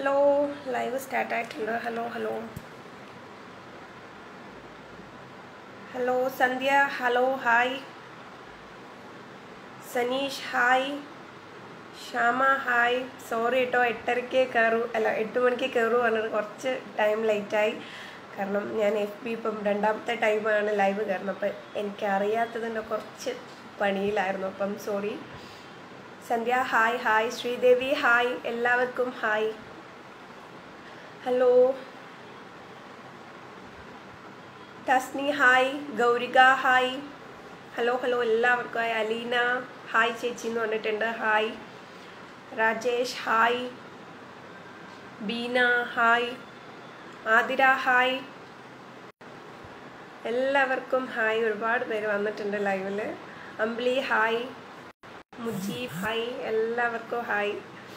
Hello live start ആയിട്ടുണ്ട് hello hello hello Sandhya hello hi Saneesh hi Shyama hi sorry കേട്ടോ എട്ടരയ്ക്ക് കയറൂ അല്ല എട്ട് മണിക്ക് കയറൂ പറഞ്ഞത് കുറച്ച് ടൈം ലേറ്റായി കാരണം ഞാൻ എഫ് ബി ഇപ്പം രണ്ടാമത്തെ ടൈമാണ് ലൈവ് കയറുന്നത് അപ്പം എനിക്ക് അറിയാത്തതിൻ്റെ കുറച്ച് പണിയിലായിരുന്നു അപ്പം sorry Sandhya hi hi Sreedevi hi എല്ലാവർക്കും hi hello Thasni hi Gaurika hi hello hello എല്ലാവർക്കും ഹായ് അലീന ഹായ് ചേച്ചി എന്ന് പറഞ്ഞിട്ടുണ്ട് hi Rajesh hi Beena hi Athira hi എല്ലാവർക്കും ഹായ് ഒരുപാട് പേര് വന്നിട്ടുണ്ട് ലൈവിൽ അമ്പിളി ഹായ് മുജീബ് ഹായ് എല്ലാവർക്കും ഹായ്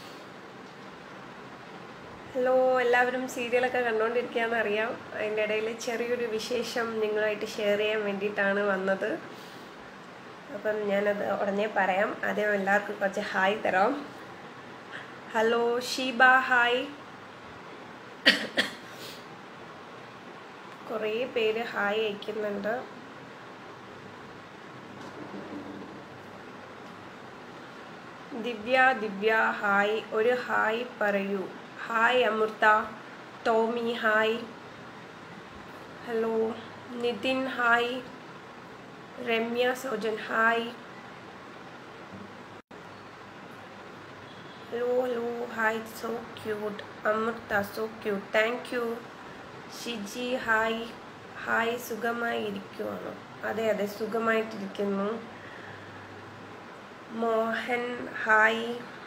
ഹലോ എല്ലാവരും സീരിയലൊക്കെ കണ്ടുകൊണ്ടിരിക്കുകയെന്ന് അറിയാം അതിൻ്റെ ഇടയിൽ ചെറിയൊരു വിശേഷം നിങ്ങളുമായിട്ട് ഷെയർ ചെയ്യാൻ വേണ്ടിയിട്ടാണ് വന്നത് അപ്പം ഞാനത് ഉടനെ പറയാം ആദ്യം എല്ലാവർക്കും കുറച്ച് ഹായ് തരാം ഹലോ ഷീബ ഹായ് കുറേ പേര് ഹായ് അയക്കുന്നുണ്ട് ദിവ്യ ദിവ്യ ഹായ് ഒരു ഹായ് പറയൂ hi Amritha Tomy hi hello Nithin hi Ramya Sojan hi hello hello hi so cute Amritha so cute thank you Shiji hi hi സുഖമായി ഇരിക്കുവാണോ അതെ അതെ സുഖമായിട്ടിരിക്കുന്നു മോഹൻ ഹായ്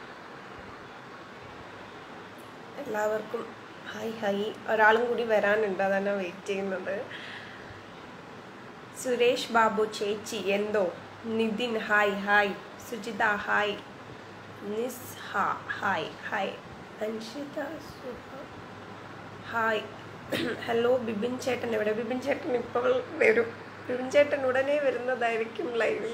എല്ലാവർക്കും ഹായ് ഹായ് ഒരാളും കൂടി വരാനുണ്ട് അതാണ് വെയിറ്റ് ചെയ്യുന്നത് സുരേഷ് ബാബു ചേച്ചി എന്തോ Nithin hi hi Sujitha hi നിസ് ഹാ hi hi Anshitha Suha hi hello Bibin ചേട്ടൻ എവിടെ ബിബിൻ ചേട്ടൻ ഇപ്പോൾ വരും ബിബിൻ ചേട്ടൻ ഉടനെ വരുന്നതായിരിക്കും ലൈവിൽ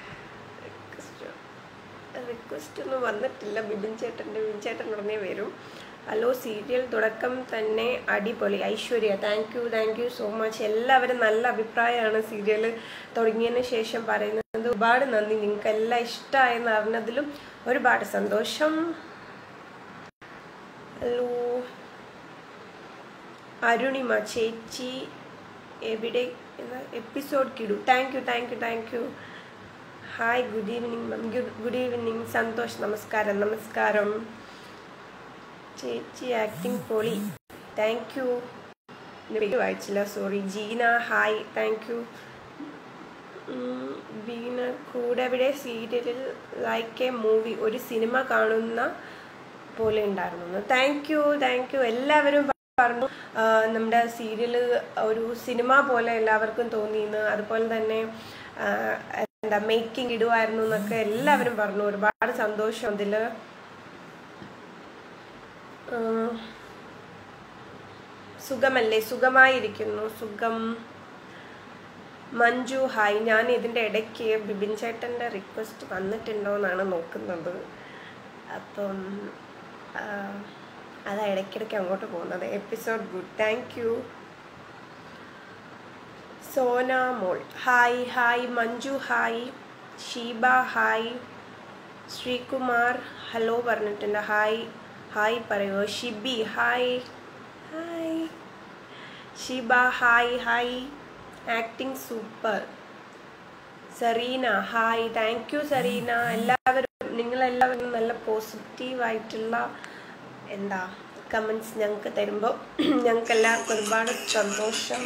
റിക്വസ്റ്റ് ഒന്നും വന്നിട്ടില്ല ബിബിൻ ചേട്ടൻ്റെ ബിബിൻ ചേട്ടൻ ഉടനെ വരും ഹലോ സീരിയൽ തുടക്കം തന്നെ അടിപൊളി Aishwarya thank you thank you so much എല്ലാവരും നല്ല അഭിപ്രായമാണ് സീരിയൽ തുടങ്ങിയതിന് ശേഷം പറയുന്നത് ഒരുപാട് നന്ദി നിങ്ങൾക്ക് എല്ലാം ഇഷ്ടമായെന്ന് അറിഞ്ഞതിലും ഒരുപാട് സന്തോഷം ഹലോ അരുണിമ ചേച്ചി എവിടെ എപ്പിസോഡ് കിടു thank you thank you thank you hi good evening ma'am good good evening Santhosh നമസ്കാരം നമസ്കാരം ചേച്ചി ആക്ടിങ് പൊളി താങ്ക് യു പേര് വായിച്ചില്ല sorry Jeena hi thank you Beena Koodevide സീരിയലിൽ ലൈക്ക് എ മൂവി ഒരു സിനിമ കാണുന്ന പോലെ ഉണ്ടായിരുന്നു താങ്ക് യു താങ്ക് യു എല്ലാവരും പറഞ്ഞു നമ്മുടെ സീരിയൽ ഒരു സിനിമ പോലെ എല്ലാവർക്കും തോന്നിയെന്ന് അതുപോലെ തന്നെ എന്താ മേക്കിംഗ് ഇടുമായിരുന്നു എന്നൊക്കെ എല്ലാവരും പറഞ്ഞു ഒരുപാട് സന്തോഷം അതിൽ സുഖമല്ലേ സുഖമായിരിക്കുന്നു സുഖം മഞ്ജു ഹായ് ഞാൻ ഇതിൻ്റെ ഇടയ്ക്ക് ബിബിൻ ചേട്ടൻ്റെ റിക്വസ്റ്റ് വന്നിട്ടുണ്ടോ എന്നാണ് നോക്കുന്നത് അപ്പം അതാ ഇടയ്ക്കിടയ്ക്ക് അങ്ങോട്ട് പോകുന്നത് episode good thank you Sona മോൾ hi hi Manju hi Sheeba hi Sreekumar hello പറഞ്ഞിട്ടുണ്ട് ഹായ് ഹായ് പറയുമോ Shibi hi hi Sheeba hi hi acting super Sereena hi thank you Sereena എല്ലാവരും നിങ്ങളെല്ലാവരും നല്ല പോസിറ്റീവായിട്ടുള്ള എന്താ കമൻസ് ഞങ്ങൾക്ക് തരുമ്പോൾ ഞങ്ങൾക്ക് എല്ലാവർക്കും ഒരുപാട് സന്തോഷം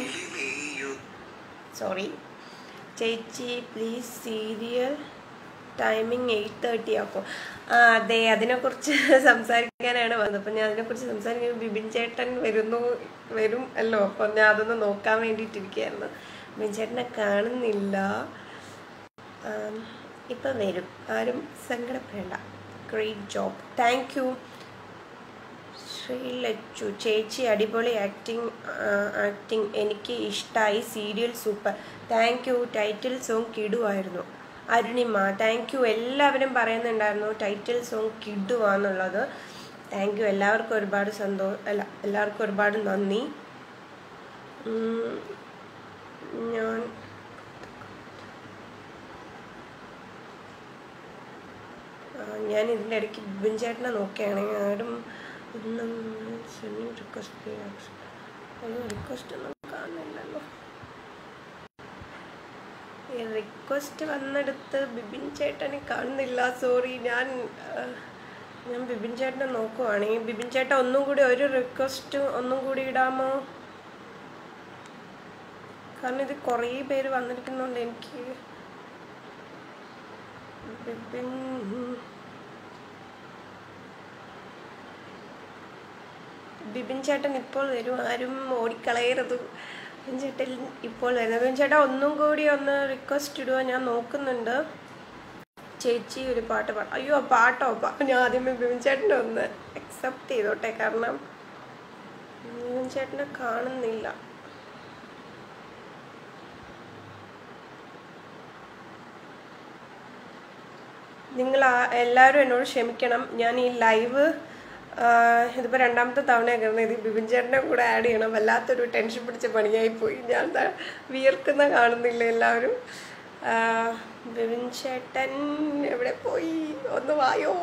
സോറി ചേച്ചി please serial timing eight thirty അപ്പോൾ ആ അതെ അതിനെക്കുറിച്ച് സംസാരിക്കാനാണ് വന്നത് അപ്പം ഞാൻ അതിനെക്കുറിച്ച് സംസാരിക്കാൻ ബിബിൻ ചേട്ടൻ വരുന്നു വരും അല്ലോ അപ്പം ഞാൻ അതൊന്ന് നോക്കാൻ വേണ്ടിയിട്ടിരിക്കുകയായിരുന്നു ബിബിൻ ചേട്ടനെ കാണുന്നില്ല ഇപ്പം വരും ആരും സങ്കടപ്പെടേണ്ട great job thank you Sreelachu ചേച്ചി അടിപൊളി ആക്ടിങ് ആക്ടിങ് എനിക്ക് ഇഷ്ടമായി serial super thank you title song കിടുവായിരുന്നു അരുണിമ താങ്ക് യു എല്ലാവരും പറയുന്നുണ്ടായിരുന്നു ടൈറ്റിൽ സോങ് കിടുവാന്നുള്ളത് താങ്ക് യു എല്ലാവർക്കും ഒരുപാട് സന്തോഷം അല്ല എല്ലാവർക്കും ഒരുപാട് നന്ദി ഉം, ഞാൻ ആ, ഞാൻ ഇതിൻ്റെ ഇടയ്ക്ക് ബിബിൻ ചേട്ടനെ നോക്കുകയാണെങ്കിൽ ആരും ഒന്നും റിക്വസ്റ്റ് ഒരു റിക്വസ്റ്റ് ഒന്നും കാണുന്നില്ലല്ലോ ഈ റിക്വസ്റ്റ് വന്നെടുത്ത് ബിബിൻ ചേട്ടനെ കാണുന്നില്ല സോറി ഞാൻ ആ, ഞാൻ ബിബിൻ ചേട്ടനെ നോക്കുവാണെങ്കിൽ ബിബിൻ ചേട്ടൻ ഒന്നും കൂടി ഒരു റിക്വസ്റ്റ് ഒന്നും കൂടി ഇടാമോ കാരണം ഇത് കുറേ പേര് വന്നിരിക്കുന്നുണ്ട് എനിക്ക് ബിബിൻ ബിബിൻ ചേട്ടൻ ഇപ്പോൾ വരും ആരും ഓടിക്കളയരുത് ബിബിൻ ചേട്ടൻ ഇപ്പോൾ വരുന്നത് ബിബിൻ ചേട്ടാ ഒന്നും കൂടി ഒന്ന് റിക്വസ്റ്റ് ഇടുക ഞാൻ നോക്കുന്നുണ്ട് ചേച്ചി ഒരു പാട്ട് പാടാം അയ്യോ പാട്ടോ പാ- ഞാൻ ആദ്യമേ ബിബിൻ ചേട്ടനെ ഒന്ന് അക്സെപ്റ്റ് ചെയ്തോട്ടെ കാരണം ബിബിൻ ചേട്ടനെ കാണുന്നില്ല നിങ്ങൾ ആ- എല്ലാവരും എന്നോട് ക്ഷമിക്കണം ഞാൻ ഈ ലൈവ് ഇതിപ്പോൾ രണ്ടാമത്തെ തവണയാണ് കയറുന്നത് ഇത് ബിബിൻ ചേട്ടനെ കൂടെ ആഡ് ചെയ്യണം വല്ലാത്തൊരു ടെൻഷൻ പിടിച്ച പണിയായി പോയി ഞാൻ ദാ വിയർക്കുന്ന കാണുന്നില്ല എല്ലാവരും ആ, ബിബിൻ ചേട്ടൻ എവിടെ പോയി ഒന്ന് വായോ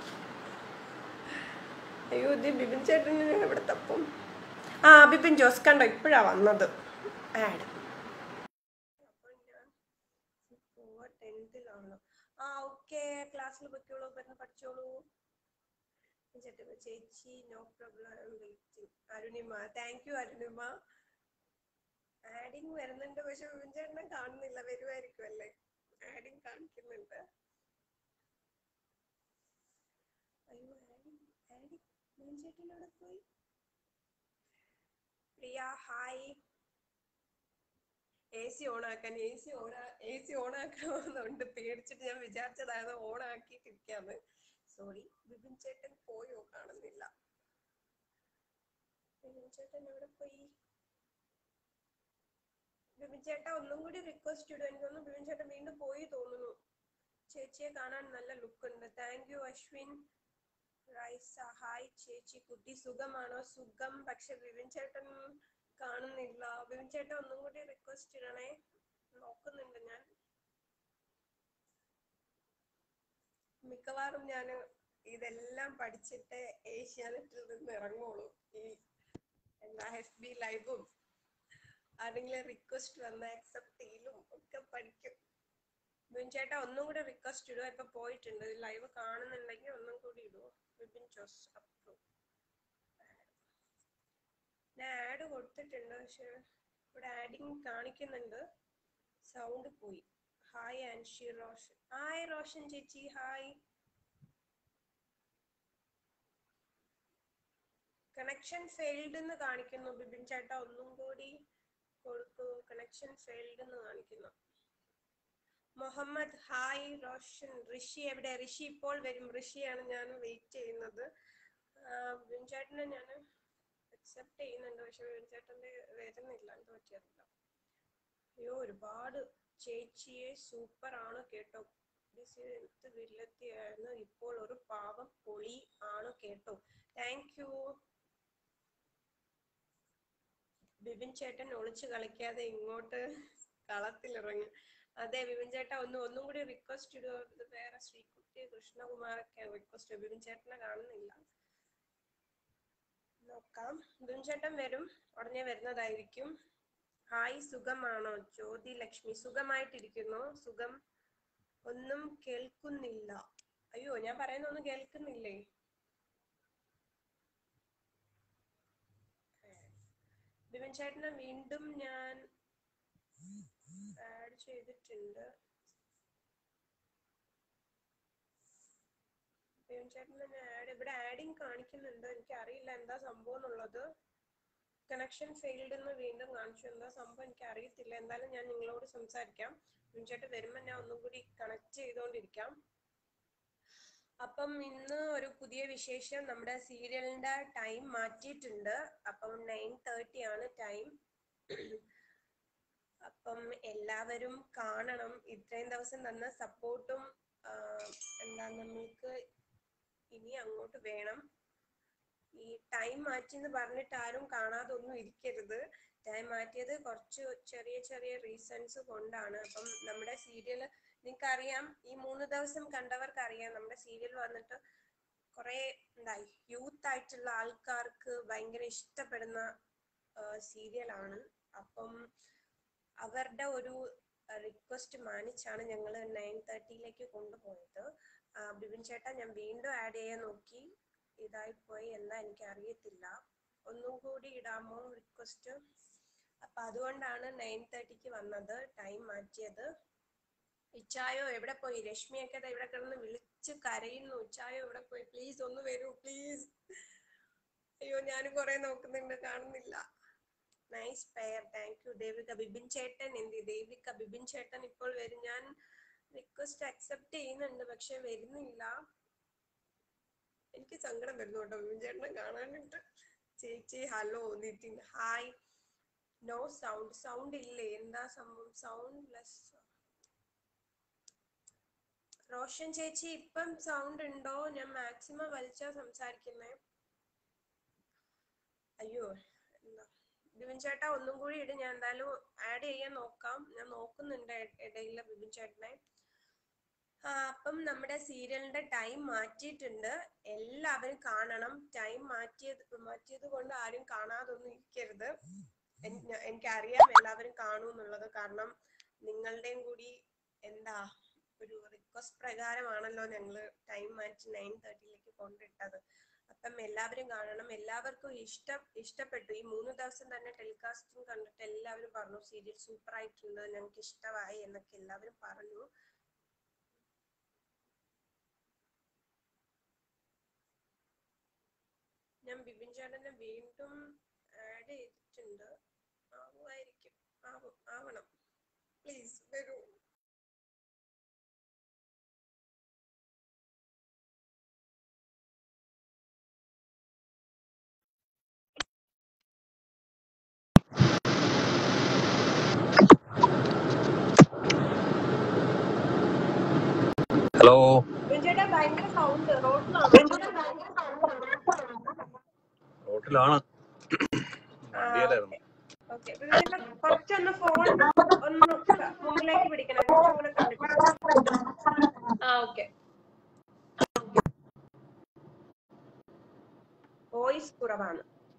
അയ്യോ ഇത് ബിബിൻ ചേട്ടൻ എവിടെ തപ്പും ആ ബിബിൻ ജോസ് കണ്ടോ ഇപ്പോഴാണ് വന്നത് ആഡ് പോവാ ടെൻത്തിലാണല്ലോ ആ ഓക്കെ ക്ലാസ്സിൽ പൊയ്ക്കോളൂ വരുന്ന പഠിച്ചോളൂ ചേട്ടാ ചേച്ചി no problem waiting Arunima thank you Arunima adding വരുന്നുണ്ട് പക്ഷെ വിപിൻ ചേട്ടനെ കാണുന്നില്ല വരുമായിരിക്കും അല്ലേ ആഡിങ് കാണിക്കുന്നുണ്ട് അയ്യോ ആഡിങ് ആഡിങ് വിപിൻ ചേട്ടൻ അവിടെ പോയി പ്രിയ ഹായ് എ സി ഓണാക്കാൻ എ സി ഓണാ എ സി ഓണാക്കണമെന്നുണ്ട് പേടിച്ചിട്ട് ഞാൻ വിചാരിച്ചതായത് ഓണാക്കിയിട്ടിരിക്കാന്ന് സോറി ബിബിൻ ചേട്ടൻ പോയോ കാണുന്നില്ല ബിബിൻ ചേട്ടൻ എവിടെ പോയി ബിബിൻ ചേട്ടാ ഒന്നും കൂടി റിക്വസ്റ്റ് ഇടും എനിക്ക് തോന്നുന്നു ബിബിൻ ചേട്ടൻ വീണ്ടും പോയി തോന്നുന്നു ചേച്ചിയെ കാണാൻ നല്ല ലുക്ക് ഉണ്ട് thank you Ashwin Raisa hi ചേച്ചി കുട്ടി സുഖമാണോ സുഖം പക്ഷെ ബിബിൻ ചേട്ടൻ കാണുന്നില്ല ബിബിൻ ചേട്ടൻ ഒന്നും കൂടി റിക്വസ്റ്റ് ഇടണേ നോക്കുന്നുണ്ട് ഞാൻ മിക്കവാറും ഞാൻ ഇതെല്ലാം പഠിച്ചിട്ട് ഏഷ്യാനെറ്റിൽ നിന്ന് ഇറങ്ങുള്ളൂ ഈ എന്താ എഫ് ബി ലൈവും ആരെങ്കിലും റിക്വസ്റ്റ് വന്ന അക്സെപ്റ്റ് ചെയ്യലും ഒക്കെ പഠിക്കും ബിബിൻ ചേട്ടാ ഒന്നും കൂടി റിക്വസ്റ്റ് ഇടുക ഇപ്പൊ പോയിട്ടുണ്ട് ലൈവ് കാണുന്നുണ്ടെങ്കിൽ ഒന്നും കൂടി ഇടുവോ ബിബിൻ ജോസ് അപ്രൂവ് ഞാൻ ആഡ് കൊടുത്തിട്ടുണ്ട് പക്ഷെ ഇവിടെ ആഡിങ് കാണിക്കുന്നുണ്ട് സൗണ്ട് പോയി ഹായ് ആൻഷി റോഷൻ ഹായ് റോഷൻ ചേച്ചി ഹായ് കണക്ഷൻ ഫെയിൽഡ് എന്ന് കാണിക്കുന്നു ബിബിൻ ചേട്ടാ ഒന്നും കൂടി കൊടുക്കൂ കണക്ഷൻ ഫെയിൽഡ് എന്ന് കാണിക്കുന്നു മുഹമ്മദ് ഹായ് റോഷൻ ഋഷി എവിടെ ഋഷി ഇപ്പോൾ വരും ഋഷിയാണ് ഞാൻ വെയിറ്റ് ചെയ്യുന്നത് ബിബിൻ ചേട്ടനെ ഞാൻ അക്സെപ്റ്റ് ചെയ്യുന്നുണ്ട് പക്ഷെ ബിബിൻ ചേട്ടന്റെ വരുന്നില്ല എന്ത് പറ്റിയറിയില്ല അയ്യോ ഒരുപാട് ചേച്ചിയെ സൂപ്പർ ആണ് കേട്ടോ എന്ത് വില്ലത്തിയായിരുന്നു ഇപ്പോൾ ഒരു പാവം പൊളി ആണ് കേട്ടോ താങ്ക് യു ബിബിൻ ചേട്ടൻ ഒളിച്ചു കളിക്കാതെ ഇങ്ങോട്ട് കളത്തിലിറങ്ങി അതെ ബിബിൻ ചേട്ടൻ ഒന്ന് ഒന്നും കൂടി റിക്വസ്റ്റ് ഇടുക ഇത് വേറെ ശ്രീകുട്ടി കൃഷ്ണകുമാറൊക്കെ റിക്വസ്റ്റ് ബിബിൻ ചേട്ടനെ കാണുന്നില്ല നോക്കാം ബിബിൻ ചേട്ടൻ വരും ഉടനെ വരുന്നതായിരിക്കും ഹായ് സുഖമാണോ ജ്യോതി ലക്ഷ്മി സുഖമായിട്ടിരിക്കുന്നു സുഖം ഒന്നും കേൾക്കുന്നില്ല അയ്യോ ഞാൻ പറയുന്ന ഒന്നും കേൾക്കുന്നില്ലേ ബിബിൻ ചേട്ടനെ വീണ്ടും ഞാൻ ആഡ് ചെയ്തിട്ടുണ്ട് ബിബിൻ ചേട്ടനെ ഞാൻ ആഡ് ഇവിടെ ആഡിങ് കാണിക്കുന്നുണ്ട് എനിക്ക് അറിയില്ല എന്താ സംഭവം എന്നുള്ളത് കണക്ഷൻ ഫെയിൽഡ് എന്ന് വീണ്ടും കാണിച്ചു എന്താ സംഭവം എനിക്ക് അറിയത്തില്ല എന്തായാലും ഞാൻ നിങ്ങളോട് സംസാരിക്കാം ബിബിൻ ചേട്ടൻ വരുമ്പോൾ ഞാൻ ഒന്നും കൂടി കണക്ട് ചെയ്തുകൊണ്ടിരിക്കാം അപ്പം ഇന്ന് ഒരു പുതിയ വിശേഷം നമ്മുടെ സീരിയലിന്റെ ടൈം മാറ്റിയിട്ടുണ്ട് അപ്പം നയൻ തേർട്ടി ആണ് ടൈം അപ്പം എല്ലാവരും കാണണം ഇത്രയും ദിവസം തന്ന സപ്പോർട്ടും എന്താ നമ്മൾക്ക് ഇനി അങ്ങോട്ട് വേണം ഈ ടൈം മാറ്റി എന്ന് പറഞ്ഞിട്ട് ആരും കാണാതെ ഒന്നും ഇരിക്കരുത് ടൈം മാറ്റിയത് കുറച്ച് ചെറിയ ചെറിയ റീസൺസ് കൊണ്ടാണ് അപ്പം നമ്മുടെ സീരിയൽ നിങ്ങൾക്ക് അറിയാം ഈ മൂന്ന് ദിവസം കണ്ടവർക്ക് അറിയാം നമ്മുടെ സീരിയൽ വന്നിട്ട് കുറെ എന്തായി യൂത്ത് ആയിട്ടുള്ള ആൾക്കാർക്ക് ഭയങ്കര ഇഷ്ടപ്പെടുന്ന സീരിയലാണ് അപ്പം അവരുടെ ഒരു റിക്വസ്റ്റ് മാനിച്ചാണ് ഞങ്ങൾ നയൻ തേർട്ടിയിലേക്ക് കൊണ്ടുപോയത് ആ, ബിബിൻ ചേട്ടാ ഞാൻ വീണ്ടും ആഡ് ചെയ്യാൻ നോക്കി ഇതായിപ്പോയി എന്താ എനിക്ക് അറിയത്തില്ല ഒന്നും കൂടി ഇടാമോ റിക്വസ്റ്റ് അപ്പൊ അതുകൊണ്ടാണ് നയൻ തേർട്ടിക്ക് വന്നത് ടൈം മാറ്റിയത് ഇച്ചായോ എവിടെ പോയി രശ്മിയൊക്കെ ദാ ഇവിടെ കിടന്ന് വിളിച്ച് കരയുന്നു ഇച്ചായോ എവിടെ പോയി പ്ലീസ് ഒന്ന് വരൂ പ്ലീസ് അയ്യോ ഞാൻ കുറെ നോക്കുന്നുണ്ട് കാണുന്നില്ല nice pair thank you Devika Bibin ചേട്ടൻ എന്ത് ദേവിക ബിബിൻ ചേട്ടൻ ഇപ്പോൾ വരും ഞാൻ റിക്വസ്റ്റ് അക്സെപ്റ്റ് ചെയ്യുന്നുണ്ട് പക്ഷെ വരുന്നില്ല എനിക്ക് സങ്കടം വരുന്നു കേട്ടോ ബിബിൻ ചേട്ടനെ കാണാനുണ്ട് ചേച്ചി hello Nithin hi no sound sound ഇല്ലേ എന്താ സംഭവം സൗണ്ട് ലെസ് റോഷൻ ചേച്ചി ഇപ്പം സൗണ്ട് ഉണ്ടോ ഞാൻ മാക്സിമം വലിച്ചാ സംസാരിക്കുന്നേ അയ്യോ എന്താ ബിബിൻ ചേട്ടാ ഒന്നും കൂടി ഇട് ഞാൻ എന്തായാലും ആഡ് ചെയ്യാൻ നോക്കാം ഞാൻ നോക്കുന്നുണ്ട് ഇട- ഇടയില് ബിബിൻ ചേട്ടനെ ആ, അപ്പം നമ്മുടെ സീരിയലിന്റെ ടൈം മാറ്റിയിട്ടുണ്ട് എല്ലാവരും കാണണം ടൈം മാറ്റിയത് മാറ്റിയത് കൊണ്ട് ആരും കാണാതൊന്നും ഇരിക്കരുത് എൻ- ഞ- എനിക്കറിയാം എല്ലാവരും കാണൂ എന്നുള്ളത് കാരണം നിങ്ങളുടെയും കൂടി എന്താ ഒരു റിക്വസ്റ്റ് പ്രകാരമാണല്ലോ ഞങ്ങൾ ടൈം മാറ്റി നയൻ തേർട്ടിയിലേക്ക് കൊണ്ടിട്ടത് അപ്പം എല്ലാവരും കാണണം എല്ലാവർക്കും ഇഷ്ടം ഇഷ്ടപ്പെട്ടു ഈ മൂന്ന് ദിവസം തന്നെ ടെലികാസ്റ്റിംഗ് കണ്ടിട്ട് എല്ലാവരും പറഞ്ഞു സീരിയൽ സൂപ്പർ ആയിട്ടുണ്ട് ഞങ്ങൾക്ക് ഇഷ്ടമായി എന്നൊക്കെ എല്ലാവരും പറഞ്ഞു ഞാൻ ബിബിൻ ചേട്ടനെ വീണ്ടും ആഡ് ചെയ്തിട്ടുണ്ട് ആവുമായിരിക്കും ആവും ആവണം പ്ലീസ് വരൂ ഹലോ ബിബിൻ ചേട്ടാ ഭയങ്കര സൗണ്ട് റോഡിലാണോ റോട്ടിലാണ് ആ വണ്ടിയിലായിരുന്നു ഓക്കെ ബിബിൻ ചേട്ടാ കുറച്ചൊന്ന് ഫോൺ ഒന്ന് മുമ്പിലേക്ക് പിടിക്കണം കുറച്ചും കൂടെ കണ്ടിട്ട് ആ ഓക്കെ വോയിസ് കുറവാണ്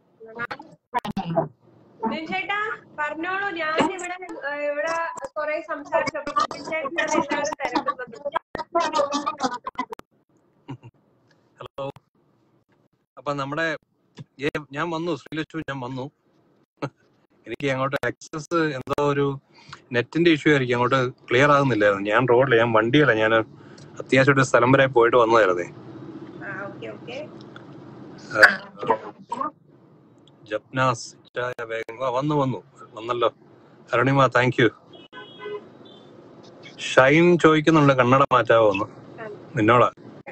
ബിബിൻ ചേട്ടാ പറഞ്ഞോളൂ ഞാൻ ഇവിടെ ആ, ഇവിടെ കുറെ സംസാരിച്ചപ്പോ ബിബിൻ ചേട്ടനാണ് എല്ലാവരും തിരക്കുന്നത് ഹലോ അപ്പൊ നമ്മുടെ ഏ- ഞാൻ വന്നു ശ്രീലക്ഷ്മി ഞാൻ വന്നു എനിക്ക് അങ്ങോട്ട് ആക്സസ് എന്തോ ഒരു നെറ്റിന്റെ ഇഷ്യൂ ആയിരിക്കും അങ്ങോട്ട് ക്ലിയർ ആകുന്നില്ലായിരുന്നു ഞാൻ റോഡിൽ ഞാൻ വണ്ടിയല്ല ഞാൻ അത്യാവശ്യം ഒരു സ്ഥലം വരെ പോയിട്ട് വന്നതായിരുന്നേ ആ ഓക്കെ ഓക്കെ ജപ്നാസ് ചായ വേഗം ആ, വന്നു വന്നു വന്നല്ലോ അരുണിമ താങ്ക് യു ഷൈൻ ചോദിക്കുന്നുണ്ട് കണ്ണട മാറ്റാവോ എന്ന് നിന്നോടാ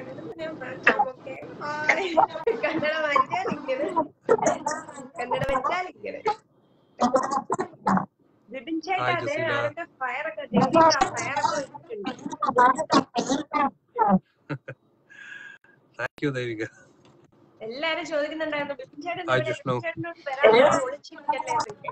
കന്നഡ മാറ്റാലിങ്ങനെ കന്നഡ വെച്ചാലിങ്ങനെ ബിബിൻ ചേട്ടാ ഹായ് അതേ ജസീല ആരൊക്കെ ഫയറൊക്കെ ദേവിക ഫയറൊക്കെ വെച്ചിട്ടുണ്ട് താങ്ക് യു ദേവിക എല്ലാരും ചോദിക്കുന്നുണ്ടായിരുന്നു ബിബിൻ ചേട്ടൻ ഹായ് ഇവിടെ ജിഷ്ണു ബിബിൻ ചേട്ടനോട് വരാൻ ഒളിച്ചിരിക്കല്ലേ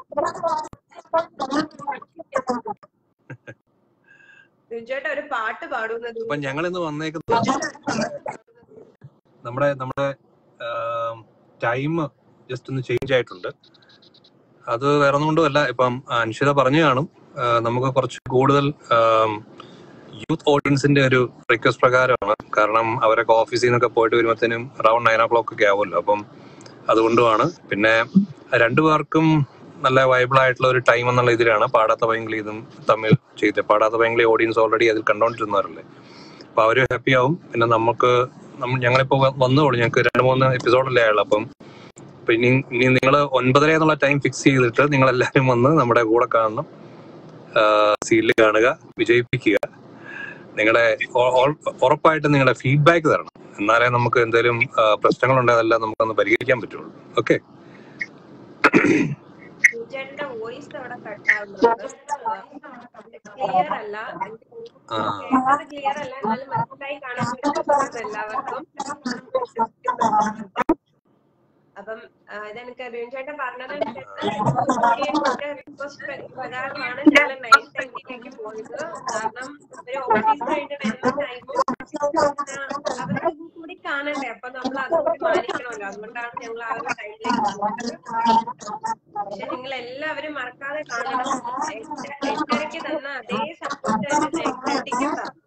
ബിബിൻ ചേട്ടൻ ഒരു പാട്ട് പാടുന്നത് അപ്പൊ ഞങ്ങൾ ഇന്ന് വന്നേക്കുന്നത് നമ്മുടെ നമ്മുടെ ടൈം ജസ്റ്റ് ഒന്ന് ചേഞ്ച് ആയിട്ടുണ്ട് അത് വേറെ ഒന്നും അല്ല ഇപ്പം അൻഷിത പറഞ്ഞു കാണും ആ, നമുക്ക് കുറച്ച് കൂടുതൽ യൂത്ത് ഓഡിയൻസിന്റെ ഒരു റിക്വസ്റ്റ് പ്രകാരമാണ് കാരണം അവരൊക്കെ ഓഫീസിൽ നിന്നൊക്കെ പോയിട്ട് വരുമ്പോഴത്തേനും അറൌണ്ട് നയൻ ഓ ക്ലോക്ക് ഒക്കെ ആവുമല്ലോ അപ്പം അതുകൊണ്ടുമാണ് പിന്നെ രണ്ടു പേർക്കും നല്ല വൈബിൾ ആയിട്ടുള്ള ഒരു ടൈം എന്നുള്ള ഇതിലാണ് പാടാത്ത പൈങ്കിളി ഇതും തമ്മിൽ ചെയ്ത് പാടാത്ത പൈങ്കിളി ഓഡിയൻസ് ഓൾറെഡി അതിൽ കണ്ടോണ്ടിരുന്നവരല്ലേ അപ്പൊ അവര് ഹാപ്പി ആവും പിന്നെ നമുക്ക് നമ്മൾ ഞങ്ങളിപ്പോ വ- വന്നോളൂ ഞങ്ങൾക്ക് രണ്ട് മൂന്ന് എപ്പിസോഡല്ലേ ആയുള്ളൂ അപ്പം ഇപ്പൊ ഇനി ഇനി നിങ്ങൾ ഒൻപതര എന്നുള്ള ടൈം ഫിക്സ് ചെയ്തിട്ട് നിങ്ങൾ എല്ലാവരും വന്ന് നമ്മുടെ കൂടെ കാണണം സീരിയൽ കാണുക വിജയിപ്പിക്കുക നിങ്ങളുടെ ഉറപ്പായിട്ടും നിങ്ങളുടെ ഫീഡ്ബാക്ക് തരണം എന്നാലേ നമുക്ക് എന്തെങ്കിലും പ്രശ്നങ്ങളുണ്ടെങ്കിൽ അതെല്ലാം നമുക്കൊന്ന് പരിഹരിക്കാൻ പറ്റുള്ളൂ ഓക്കെ ബിബിൻ ചേട്ടന്റെ വോയിസ് അവിടെ കട്ടാവുന്നുണ്ട് ക്ലിയർ അല്ല എനിക്ക് ആ കേൾക്കുന്നത് ക്ലിയർ അല്ല എന്നാലും മനസ്സിലായി കാണാൻ പറ്റുന്നുണ്ട് എല്ലാവർക്കും അപ്പം ആ, ഇതെനിക്ക് ബിബിൻ ചേട്ടൻ പറഞ്ഞത് റിക്വസ്റ്റ് പ്രകാരമാണ് ഞങ്ങൾ നയൻ തേർട്ടിയിലേക്ക് പോയത് കാരണം ഒരു ഓഫീസ് കഴിഞ്ഞ് വരുന്ന ടൈമും അവർക്ക് ഇതും കൂടി കാണണ്ടേ അപ്പൊ നമ്മൾ അതുകൂടി മാനിക്കണമല്ലോ അതുകൊണ്ടാണ് ഞങ്ങൾ ആ ഒരു ടൈമിലേക്ക് പോകുന്നത് പക്ഷെ നിങ്ങൾ എല്ലാവരും മറക്കാതെ കാണണം എട്ട് എട്ടരയ്ക്ക് തന്ന അതേ സപ്പോർട്ട് തന്നെ നയൻ തേർട്ടിക്ക്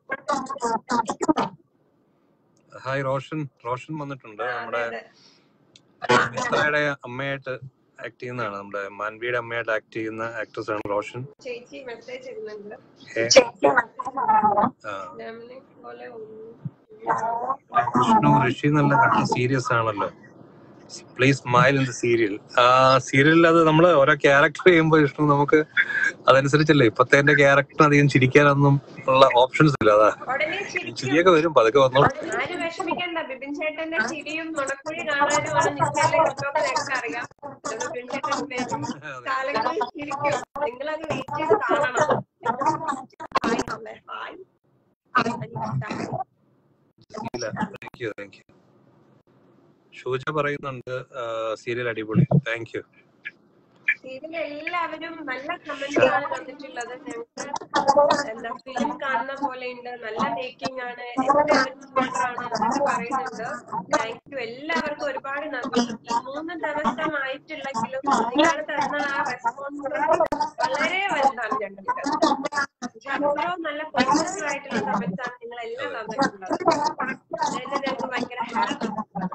ഹായ് റോഷൻ റോഷൻ വന്നിട്ടുണ്ട് നമ്മുടെ അതെ മിത്രയുടെ അമ്മയായിട്ട് ആക്ട് ചെയ്യുന്നതാണ് നമ്മുടെ മാൻവിയുടെ അമ്മയായിട്ട് ആക്ട് ചെയ്യുന്ന ആക്ട്രസ് ആണ് റോഷൻ ചേച്ചി മെസ്സേജ് ഇടുന്നുണ്ട് ഏ, ആ, ലെമണിനെ പോലെ ഒന്നും വിഷ്ണു ഋഷി നല്ല കട്ട സീരിയസ് ആണല്ലോ please smile in the serial ആ സീരിയലിൽ അത് നമ്മള് ഓരോ ക്യാരക്ടർ ചെയ്യുമ്പോൾ വിഷ്ണു നമുക്ക് അതനുസരിച്ചല്ലേ ഇപ്പത്തെ ക്യാരക്ടർ അധികം ചിരിക്കാനൊന്നും ഉള്ള ഓപ്ഷൻസ് ഇല്ല അതാ ഉടനെ ചിരിക്കും ചിരിയൊക്കെ വരും പതുക്കെ വന്നോളൂ ആരും വിഷമിക്കണ്ട ബിപിൻ ചേട്ടന്റെ ചിരിയും നുണക്കുഴി കാണാനുമാണ് നിങ്ങളെ കുട്ടൊക്കെ ഞങ്ങൾക്ക് അറിയാം അത് ബിപിൻ ചേട്ടൻ വരും കാലങ്ങളിൽ ചിരിക്കും നിങ്ങളത് വെയിറ്റ് ചെയ്ത് കാണണം ഹായ് അമ്മേ hi Anitha. Thank you thank you Shuja പറയുന്നുണ്ട് സീരിയൽ അടിപൊളി താങ്ക് യു ഇതിൽ എല്ലാവരും നല്ല കമന്റ്സ് ആണ് തന്നിട്ടുള്ളത് ഞങ്ങൾക്ക് എന്താ ഫിലിം കാണുന്ന പോലെ ഉണ്ട് നല്ല മേക്കിംഗ് ആണ് എല്ലാവരും സൂപ്പർ ആണ് എന്നൊക്കെ പറയുന്നുണ്ട് താങ്ക് യു എല്ലാവർക്കും ഒരുപാട് നന്ദി ഈ മൂന്ന് ദിവസമായിട്ടുള്ളെങ്കിലും നിങ്ങൾ തന്ന ആ റെസ്പോൺസ് വളരെ വലുതാണ് ഞങ്ങൾക്ക് പക്ഷെ അത്രയും നല്ല പോസിറ്റീവ് ആയിട്ടുള്ള കമന്റ്സ് ആണ് നിങ്ങൾ എല്ലാം തന്നിട്ടുള്ളത് അതിന് ഞങ്ങൾക്ക് ഭയങ്കര ഹാപ്പി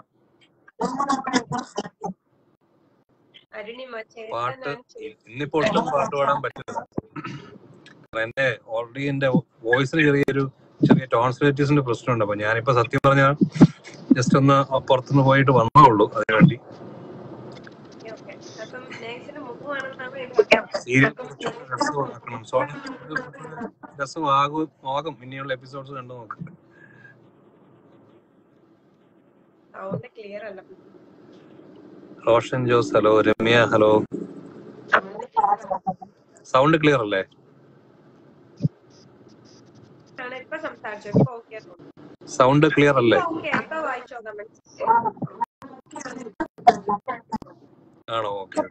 അരുണിമ പാട്ട് ചേട്ടനാണ് ചെയ്തത്. ഇന്നിപ്പോ ഒട്ടും പാട്ട് പാടാൻ പറ്റില്ല കാരണം എന്റെ ഓൾറെഡി എന്റെ വോയിസിന് ചെറിയൊരു ചെറിയ ടോൺസിലൈറ്റീസിന്റെ പ്രശ്നമുണ്ട് അപ്പൊ ഞാനിപ്പോ സത്യം പറഞ്ഞാൽ ജസ്റ്റ് ഒന്ന് പുറത്തുനിന്ന് പോയിട്ട് വന്നേ ഉള്ളൂ അതിനുവേണ്ടി ഓക്കേ, ഓക്കേ. അപ്പം നേഴ്സിന് മുഖമാണെന്നാണ് എനിക്ക് സീരിയൽ രസമാക്കണം സോണ രസമാകും ആകും ഇനിയുള്ള എപ്പിസോഡ്സ് കണ്ടു നോക്ക് സൗണ്ട് ക്ലിയർ അല്ല Roshan Jose hello Ramya hello sound clear അല്ലേ ആണ് ഇപ്പൊ സംസാരിച്ചു ഇപ്പൊ ഓക്കെ സൗണ്ട് ക്ലിയർ അല്ലേ ഓക്കെ ഇപ്പൊ വായിച്ചോ കമന്റ്സ് ആണോ ഓക്കെ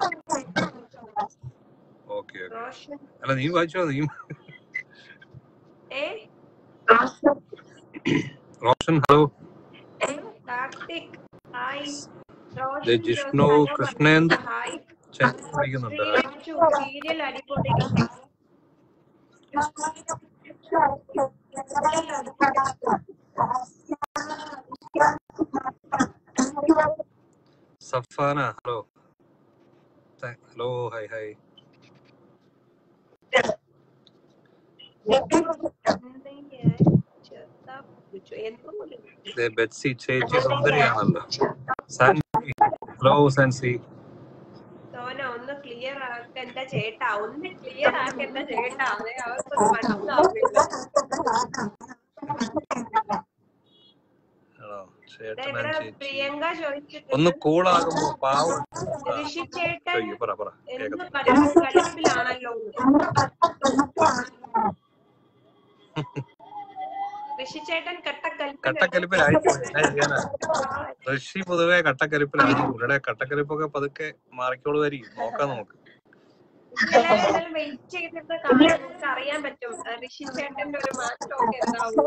ഓക്കെ റോഷൻ അല്ല നീ വായിച്ചോ നീ ഏ റോഷൻ ഹലോ കാർത്തിക് ഹായ് ദേ റോഷൻ ജിഷ്ണു ജോസ്, ഹലോ കൃഷ്ണേന്ദ് ഹായ് ചെന്നൈ പഠിക്കുന്നുണ്ട് ശ്രീ സീരിയൽ അടിപൊളി Safana hello hello hi hi ദേ ബെറ്റ്സി ചേച്ചി സുന്ദരിയാണല്ലോ സാൻസി ഹലോ സാൻസി സോന ഒന്ന് ക്ലിയർ ആക്കണ്ട ചേട്ടാ ഒന്ന് ക്ലിയർ ആക്കണ്ട ചേട്ടാ അതെ അവർക്കൊന്നും മനസ്സിലാവില്ല ആണോ ദേ ചേട്ടൻ ഇവിടെ ചേച്ചി പ്രിയങ്ക ചോദിച്ചിട്ടുണ്ട് ഒന്ന് കൂളാകുമ്പോ പാവം ആ, ഋഷി ചേട്ടൻ അയ്യോ, പറ പറ എന്ന് കേൾക്കാം കളിപ്പിലാണല്ലോ ഋഷി ചേട്ടൻ കട്ടക്കൽപ്പിൽ കട്ടക്കലിപ്പിലായി എന്നാ ചെയ്യാനാ ഋഷി പൊതുവെ കട്ടക്കലിപ്പിലാണ് പുള്ളിയുടെ കട്ടക്കലിപ്പൊക്കെ പതുക്കെ മാറിക്കോളുമായിരിക്കും നോക്കാം നമുക്ക് എല്ലാവരും വെയിറ്റ് ചെയ്തിട്ട് കാണാൻ നമുക്ക് അറിയാൻ പറ്റും ആ, ഋഷി ചേട്ടന്റെ ഒരു മാറ്റമൊക്കെ എന്താവും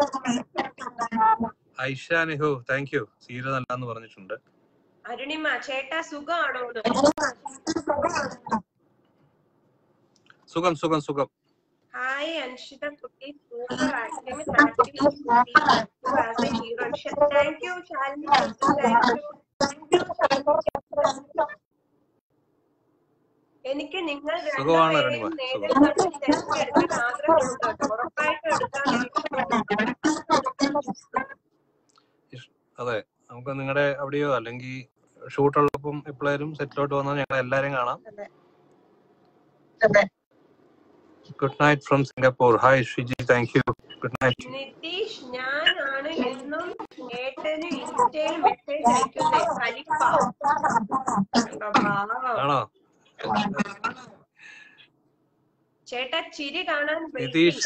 ഐഷ നെഹു താങ്ക് യു സീര നല്ലാന്ന് പറഞ്ഞിട്ടുണ്ട് അരുണിമ ചേട്ടാ സുഖമാണോ സുഖം സുഖം സുഖം ഹായ് അൻഷിത കുട്ടി super acting happy as a hero thank you Shalini thank you എനിക്ക് നിങ്ങൾ സുഖമാണ് രണ്ടുപേരെയും അരുണിമ, നേരിൽ സുഖം. കണ്ട് സെൽഫി എടുക്കാൻ ആഗ്രഹമുണ്ട് കേട്ടോ. ഉറപ്പായിട്ടും എടുക്കാൻ ഇഷ്- അതെ നമുക്ക് നിങ്ങളുടെ അവിടെയോ അല്ലെങ്കിൽ ഷൂട്ടുള്ളപ്പം എപ്പോഴായാലും സെറ്റിലോട്ട് വന്നാൽ ഞങ്ങൾ എല്ലാരെയും കാണാം അതെ. Good night from Singapore hi Shiji thank you good night Nitheesh ഞാനാണ് എന്നും ഏട്ടന് ഇൻസ്റ്റയിൽ മെസ്സേജ് അയക്കുന്നേ കലിപ്പ കണ്ടോ, പാവം. ആണോ ചേട്ടാ ചിരി കാണാൻ നിതീഷ്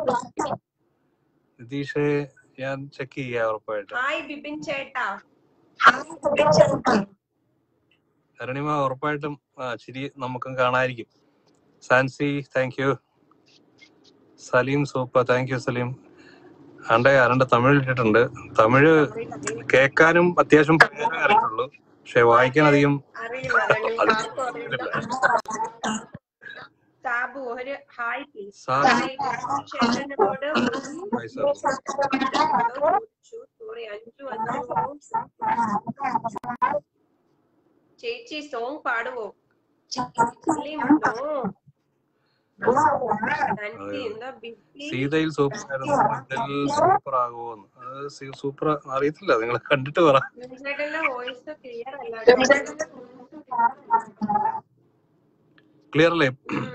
waiting. നിതീഷ് ഞാൻ ചെക്ക് ചെയ്യാം ഉറപ്പായിട്ട് ഹായ് ബിപിൻ ചേട്ടാ അരുണിമ ഉറപ്പായിട്ടും ആ, ചിരി നമുക്കും കാണാതിരിക്കും Sansi thank you Saleem super thank you Saleem ആണ്ടെ ആരണ്ട് തമിഴ് ഇട്ടിട്ടുണ്ട് തമിഴ് കേൾക്കാനും അത്യാവശ്യം പറയാനേ അറിയുള്ളൂ പക്ഷെ വായിക്കാൻ അധികം അറിയില്ല അരുണിമ അത് ആർക്കും അറിയില്ല ഇതില്ല സാബു ഒരു ഹായ് പ്ലീസ് സാബു ഹായ് ചേട്ടനോട് ഒരു ഹായ് സാബു ചോദിച്ചു സോറി അഞ്ചു അഞ്ചു ചേച്ചി സോങ് പാടുവോ സലീം നോ ആന്റി എന്താ ബിസി സീതയിൽ സൂപ്പർ ആയിരുന്നു ഇതിൽ സൂപ്പർ ആകുമോന്ന് അത് സീ- സൂപ്പർ അറിയത്തില്ല നിങ്ങൾ കണ്ടിട്ട് പറ ചേട്ടന്റെ വോയിസ് ക്ലിയർ അല്ല കേട്ടോ. ക്ലിയർ അല്ലേ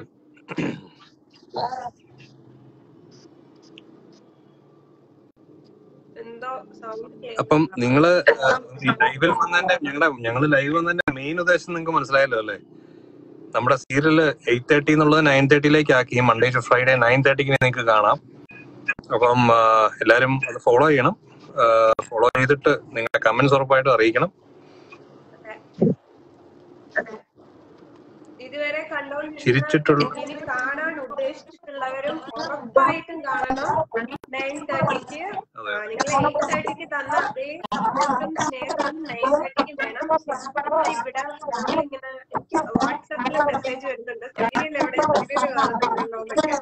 എന്തോ സൗണ്ട് അപ്പം നിങ്ങള് ആ, ഈ ലൈവിൽ വന്നതിന്റെ ഞങ്ങളുടെ ഞങ്ങള് ലൈവ് വന്നതിന്റെ മെയിൻ ഉദ്ദേശം നിങ്ങൾക്ക് മനസ്സിലായല്ലോ അല്ലേ നമ്മുടെ സീരിയല് എയ്റ്റ് തേർട്ടി എന്നുള്ളത് നയൻ തേർട്ടിയിലേക്ക് ആക്കി മൺഡേ ടു ഫ്രൈഡേ നയൻ തേർട്ടിക്ക് നിങ്ങൾക്ക് കാണാം അപ്പം ആ, എല്ലാരും അത് ഫോളോ ചെയ്യണം ഫോളോ ചെയ്തിട്ട് നിങ്ങളുടെ കമന്റ്സ് ഉറപ്പായിട്ടും അറിയിക്കണം ഇതുവരെ കണ്ടോണ്ടിരുന്ന ചിരിച്ചിട്ടുള്ള ഇനി കാണാൻ ഉദ്ദേശിച്ചിട്ടുള്ളവരും ഉറപ്പായിട്ടും കാണണം നയൻ തേർട്ടിക്ക് അതെ നിങ്ങൾ എയ്റ്റ് തേർട്ടിക്ക് തന്ന അതേ സപ്പോർട്ടും സ്നേഹവും നയൻ തേർട്ടിക്ക് വേണം ഇപ്പൊ ഇവിടെ ഇങ്ങനെ എനിക്ക് വാട്സാപ്പിൽ മെസ്സേജ് വരുന്നുണ്ട് സീരിയൽ എവിടെ സീരിയൽ കാണുന്നുണ്ടല്ലോ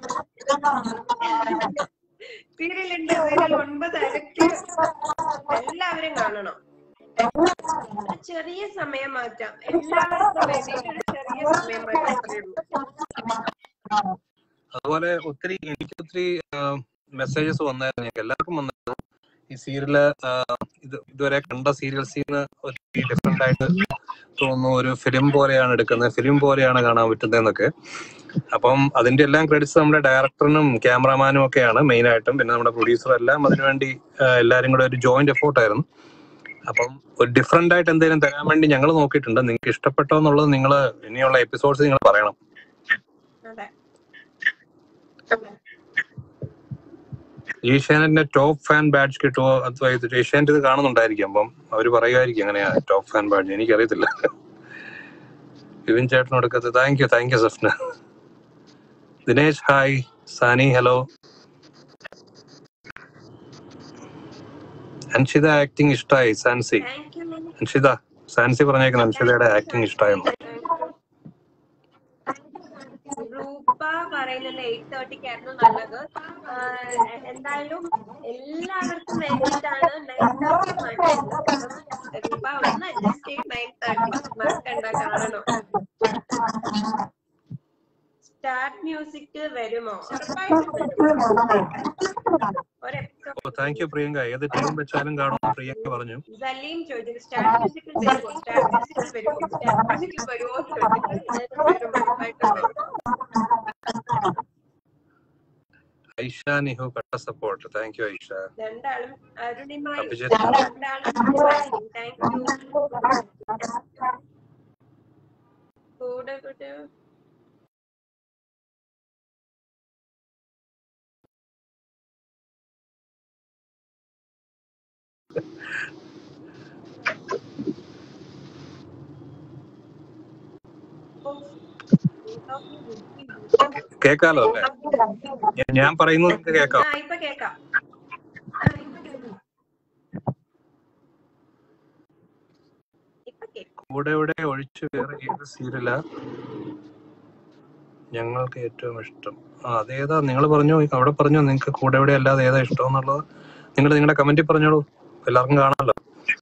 സീരിയലുണ്ട് സീരിയൽ ഒൻപതരക്ക് എല്ലാവരും കാണണം ഒരു ചെറിയ സമയം മാറ്റാം എല്ലാവർക്കും വേണ്ടിയിട്ട് ഒരു ചെറിയ സമയം മാറ്റാം അത്രേ ഉള്ളൂ അതുപോലെ ഒത്തിരി എനിക്ക് ഒത്തിരി മെസ്സേജസ് വന്നായിരുന്നു ഞങ്ങൾക്ക് എല്ലാവർക്കും വന്നായിരുന്നു ഈ സീരിയല് ഇത് ഇതുവരെ കണ്ട സീരിയൽസിൽ നിന്ന് ഒത്തിരി ഡിഫറെന്റ് ആയിട്ട് തോന്നുന്നു ഒരു ഫിലിം പോലെയാണ് എടുക്കുന്നത് ഫിലിം പോലെയാണ് കാണാൻ പറ്റുന്നതെന്നൊക്കെ അപ്പം അതിന്റെ എല്ലാം ക്രെഡിറ്റ്സ് നമ്മുടെ ഡയറക്ടറിനും ക്യാമറാമാനും ഒക്കെയാണ് മെയിൻ ആയിട്ടും പിന്നെ നമ്മുടെ പ്രൊഡ്യൂസറും എല്ലാം അതിനുവേണ്ടി ആ, എല്ലാവരും കൂടെ ഒരു ജോയിന്റ് എഫോർട്ട് ആയിരുന്നു അപ്പം ഒരു ഡിഫറെന്റ് ആയിട്ട് എന്തെങ്കിലും തരാൻ വേണ്ടി ഞങ്ങൾ നോക്കിയിട്ടുണ്ട് നിങ്ങൾക്ക് ഇഷ്ടപ്പെട്ടോ എന്നുള്ളത് നിങ്ങൾ ഇനിയുള്ള എപ്പിസോഡ്സ് നിങ്ങൾ പറയണം അതെ ഏഷ്യാനെറ്റിന്റെ ടോപ്പ് ഫാൻ ബാഡ്ജ് കിട്ടുമോ അഥവാ ഇത് ഏഷ്യാനെറ്റ് ഇത് കാണുന്നുണ്ടായിരിക്കും അപ്പം അവര് പറയുമായിരിക്കും എങ്ങനെയാ ടോപ്പ് ഫാൻ ബാഡ്ജ് എനിക്കറിയത്തില്ല വിപിൻ ചേട്ടൻ കൊടുക്കത്ത് thank you thank you Safna Dinesh hi Sani hello Anshitha acting ഇഷ്ടമായി സാൻസി താങ്ക് യു അൻഷിത സാൻസി പറഞ്ഞേക്കണം അൻഷിതയുടെ ആക്ടിങ് ഇഷ്ടമായിരുന്നു റൂപ്പ പറയുന്നുണ്ട് എയ്റ്റ് തേർട്ടിക്കായിരുന്നു നല്ലത് ആഹ് എന്തായാലും എല്ലാവർക്കും വേണ്ടിയിട്ടാണ് നയൻ തേർട്ടി മാറ്റിയത് റൂപ്പ ഒന്ന് അഡ്ജസ്റ്റ് ചെയ്ത് നയൻ തേർട്ടി മറക്കണ്ട കാണണം സ്റ്റാർട്ട് മ്യൂസിക് വരുമോ ഉറപ്പായിട്ടും വരും ഒരു എപ്പിസോഡ് താങ്ക് യു പ്രിയങ്ക ഏത് ടൈം വെച്ചാലും കാണുമെന്ന് പ്രിയങ്ക പറഞ്ഞു സലീം ചോദിച്ചു സ്റ്റാർട്ട് മ്യൂസിക്കിൽ വരുമോ സ്റ്റാർട്ട് മ്യൂസിക്കിൽ വരുമോ സ്റ്റാർട്ട് മ്യൂസിക്കിൽ വരുമോ ചോദിച്ചിട്ട് വരും ഉറപ്പായിട്ടും വരും ഐഷ നിഹു പെട്ട സപ്പോർട്ട് താങ്ക് യു ഐഷ രണ്ടാളും അരുണിമായി അഭിജിത്ത് രണ്ടാളും താങ്ക് യു കൂടെ കൂടെ കേക്കാലോ അല്ലേ ഞാൻ- ഞാൻ പറയുന്നത് നിങ്ങൾക്ക് കേക്കാം ആ ഇപ്പൊ കേക്കാം ഇപ്പൊ കേക്കാം കൂടെ ഇവിടെ ഒഴിച്ച് വേറെ ഏത് സീരിയലാ ഞങ്ങൾക്ക് ഏറ്റവും ഇഷ്ടം ആ അതേതാ നിങ്ങൾ പറഞ്ഞു അവിടെ പറഞ്ഞു നിങ്ങൾക്ക് കൂടെ ഇവിടെ അല്ലാതെ ഏതാ ഇഷ്ടം എന്നുള്ളത് നിങ്ങൾ നിങ്ങളുടെ കമന്റിൽ പറഞ്ഞോളൂ എല്ലാവർക്കും കാണാമല്ലോ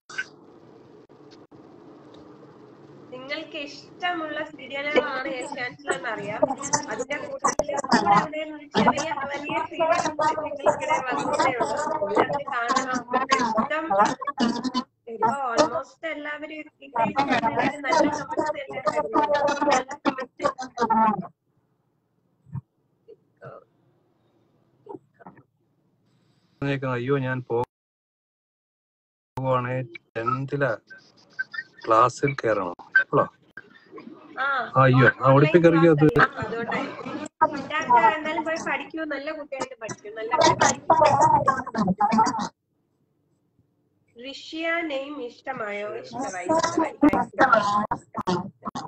നിങ്ങൾക്ക് ഇഷ്ടമുള്ള സീരിയലുകളാണ് ഏഷ്യാനെറ്റിലെന്ന് അറിയാം അതിന്റെ കൂട്ടത്തിൽ ഇവിടെ ഇവിടെ ഒരു ചെറിയ വലിയ സീരിയൽ നിങ്ങൾക്കിടെ വന്നതേ ഉള്ളൂ എല്ലാവരും കാണണം ഇഷ്ടം ഇപ്പൊ ഓൾമോസ്റ്റ് എല്ലാവരും ഇംഗ്ലീഷ് ചാനലിൽ നല്ല കമന്റ്സ് എല്ലാം തരുന്നുണ്ട്. നല്ല കമന്റ് പറഞ്ഞേക്കുന്നു, അയ്യോ ഞാൻ പോകുവാണേ ടെൻത്തിലാ ക്ലാസ്സിൽ കയറണം അപ്പോളോ ആ അയ്യോ ആ ഒളിപ്പി കയറിയോ അത് അതുകൊണ്ടായി എന്തായാലും പോയി പഠിക്കൂ നല്ല കുട്ടിയായിട്ട് പഠിക്കൂ നല്ല ഋഷിയ നെയിം ഇഷ്ടമായോ ഇഷ്ടമായി ഇഷ്ടമായി Thank you.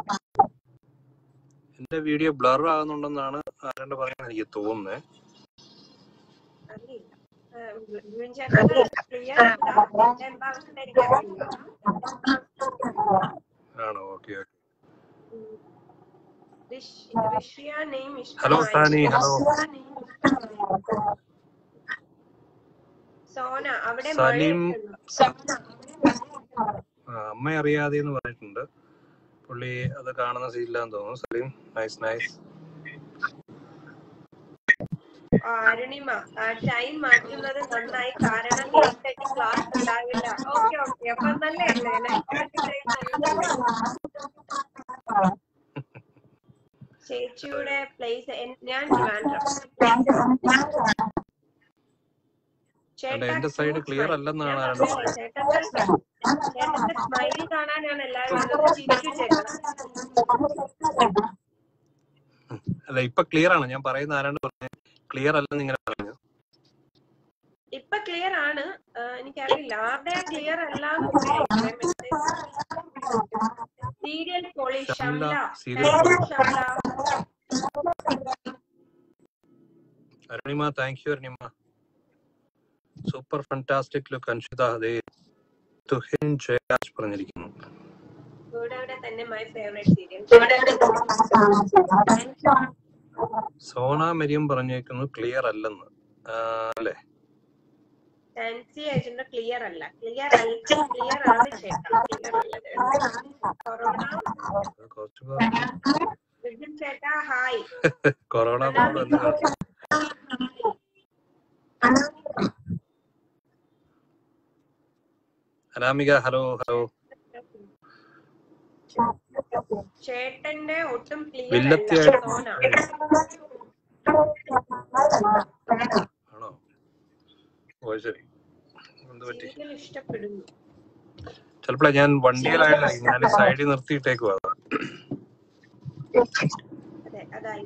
എന്റെ വീഡിയോ ബ്ലർ ആകുന്നുണ്ടെന്നാണ് ആരാണ്ട് പറയാൻ എനിക്ക് തോന്നുന്നത് അറിയില്ല ഏഹ് വിപിൻ ചേട്ടന് ക്ലിയർ എന്താ അവസ്ഥ എനിക്കറിയില്ല ആണോ ഓക്കെ ഓക്കെ ഉം. ഋഷ്- ഋഷിയ നെയിം ഹലോ ഇഷ്ടമായി സാനി ഹലോ സോന അവിടെ സലീം മഴയൊക്കെ ഉണ്ടോ ആ, അമ്മ അറിയാതെ എന്ന് പറഞ്ഞിട്ടുണ്ട് പുള്ളി അത് കാണുന്ന സീനിലാന്ന് തോന്നുന്നു സലീം നൈസ് നൈസ് ആ, അരുണിമ ടൈം മാറ്റുന്നത് നന്നായി കാരണം ലേറ്റ് ആയിട്ട് ക്ലാസ് ഉണ്ടാവില്ല ഓക്കെ ഓക്കെ അപ്പൊ നല്ലതല്ലേ ചേച്ചിയുടെ പ്ലേസ് ഞാൻ ട്രിവാൻഡ്രം അല്ല, എന്റെ side clear അല്ലെന്നാണ് ആരാണ്ട് പറയുന്നത്. ചേട്ടന്റെ സ്മൈൽ കാണാനാണ് എല്ലാവരും വന്നത്. ചിരിക്കും ചേട്ടൻ അല്ല ഇപ്പൊ ക്ലിയർ ആണ് ഞാൻ പറയുന്ന ആരാണ്ട് പറഞ്ഞു ക്ലിയർ അല്ലെന്ന് ഇങ്ങനെ പറഞ്ഞു ഇപ്പൊ ക്ലിയർ ആണ് ആ, എനിക്കറിയില്ല ആരുടെ ക്ലിയർ അല്ല സീരിയൽ പൊളി Shamla, Shamla serial Thank you, പൊളി. Shamla Arunima thank you Arunima super fantastic look Anshitha അതെ തുഹിൻ ജയരാജ് പറഞ്ഞിരിക്കുന്നു ഇവിടെ ഇവിടെ തന്നെ my favourite serial Sona Mariyam പറഞ്ഞേക്കുന്നു ക്ലിയർ അല്ലെന്ന് ആ, അല്ലേ ഫാൻസി ഏജന്റ് ക്ലിയർ അല്ല ക്ലിയർ അല്ല ക്ലിയർ ആണ് ചേട്ടാ ക്ലിയർ അല്ല കൊറോണ അത് കുറച്ച് പേർ- വിപിൻ ചേട്ടാ ഹായ് കൊറോണ പ്രോബ്ലം എന്ന് കാണിച്ചു അനാമിക ഹലോ ഹലോ ചേട്ടന്റെ ഒട്ടും ക്ലിയർ വില്ലത്തിയായിട്ട് അല്ല സോന ആണോ ഓ ശരി എന്ത് പറ്റി സീരിയൽ ഇഷ്ടപ്പെടുന്നു ചിലപ്പോഴേ ഞാൻ വണ്ടിയിലായില്ല ഞാൻ സൈഡിൽ നിർത്തിയിട്ടേക്കുവാ അതെ അതായി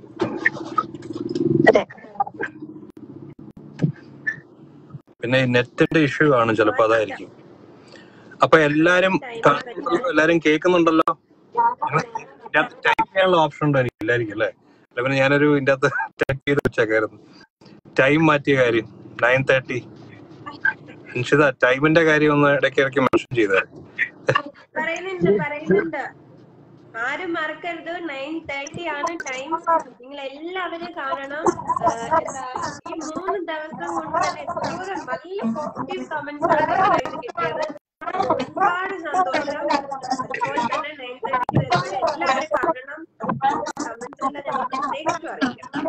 പിന്നെ നെറ്റിന്റെ ഇഷ്യൂ ആണ് ചിലപ്പോ അതായിരിക്കും അപ്പൊ എല്ലാരും കാണുന്നുണ്ടല്ലോ എല്ലാരും കേൾക്കുന്നുണ്ടല്ലോ ടൈപ്പ് ചെയ്യാനുള്ള ഓപ്ഷൻ ഉണ്ടോ എനിക്ക് ഇല്ലായിരിക്കും അല്ലേ അല്ല പിന്നെ ഞാനൊരു ഇതിന്റെ അകത്ത് ടൈപ്പ് ചെയ്ത് വെച്ചേക്കായിരുന്നു ടൈം മാറ്റിയ കാര്യം നയൻ തേർട്ടി നിശ്ചിത ടൈമിന്റെ കാര്യം ഒന്ന് ഇടയ്ക്ക് ഇടയ്ക്ക് മെൻഷൻ ചെയ്തായിരുന്നു പറയുന്നുണ്ട് പറയുന്നുണ്ട് ആരും മറക്കരുത് നയൻ തേർട്ടി ആണ് ടൈം നിങ്ങൾ എല്ലാവരും കാണണം ആ, എന്താ ഈ മൂന്ന് ദിവസം കൊണ്ട് തന്നെ എത്രയോ നല്ല പോസിറ്റീവ് കമന്റ്സ് ആണ് നിങ്ങൾക്ക് കിട്ടിയത് ഒരുപാട് സന്തോഷം അതുപോലെ തന്നെ നയൻ തേർട്ടിക്ക് വരുമ്പോൾ എല്ലാവരും കാണണം കമന്റ്സ് എല്ലാം ഞങ്ങൾക്ക് പ്രത്യേകിച്ചും അറിയിക്കണം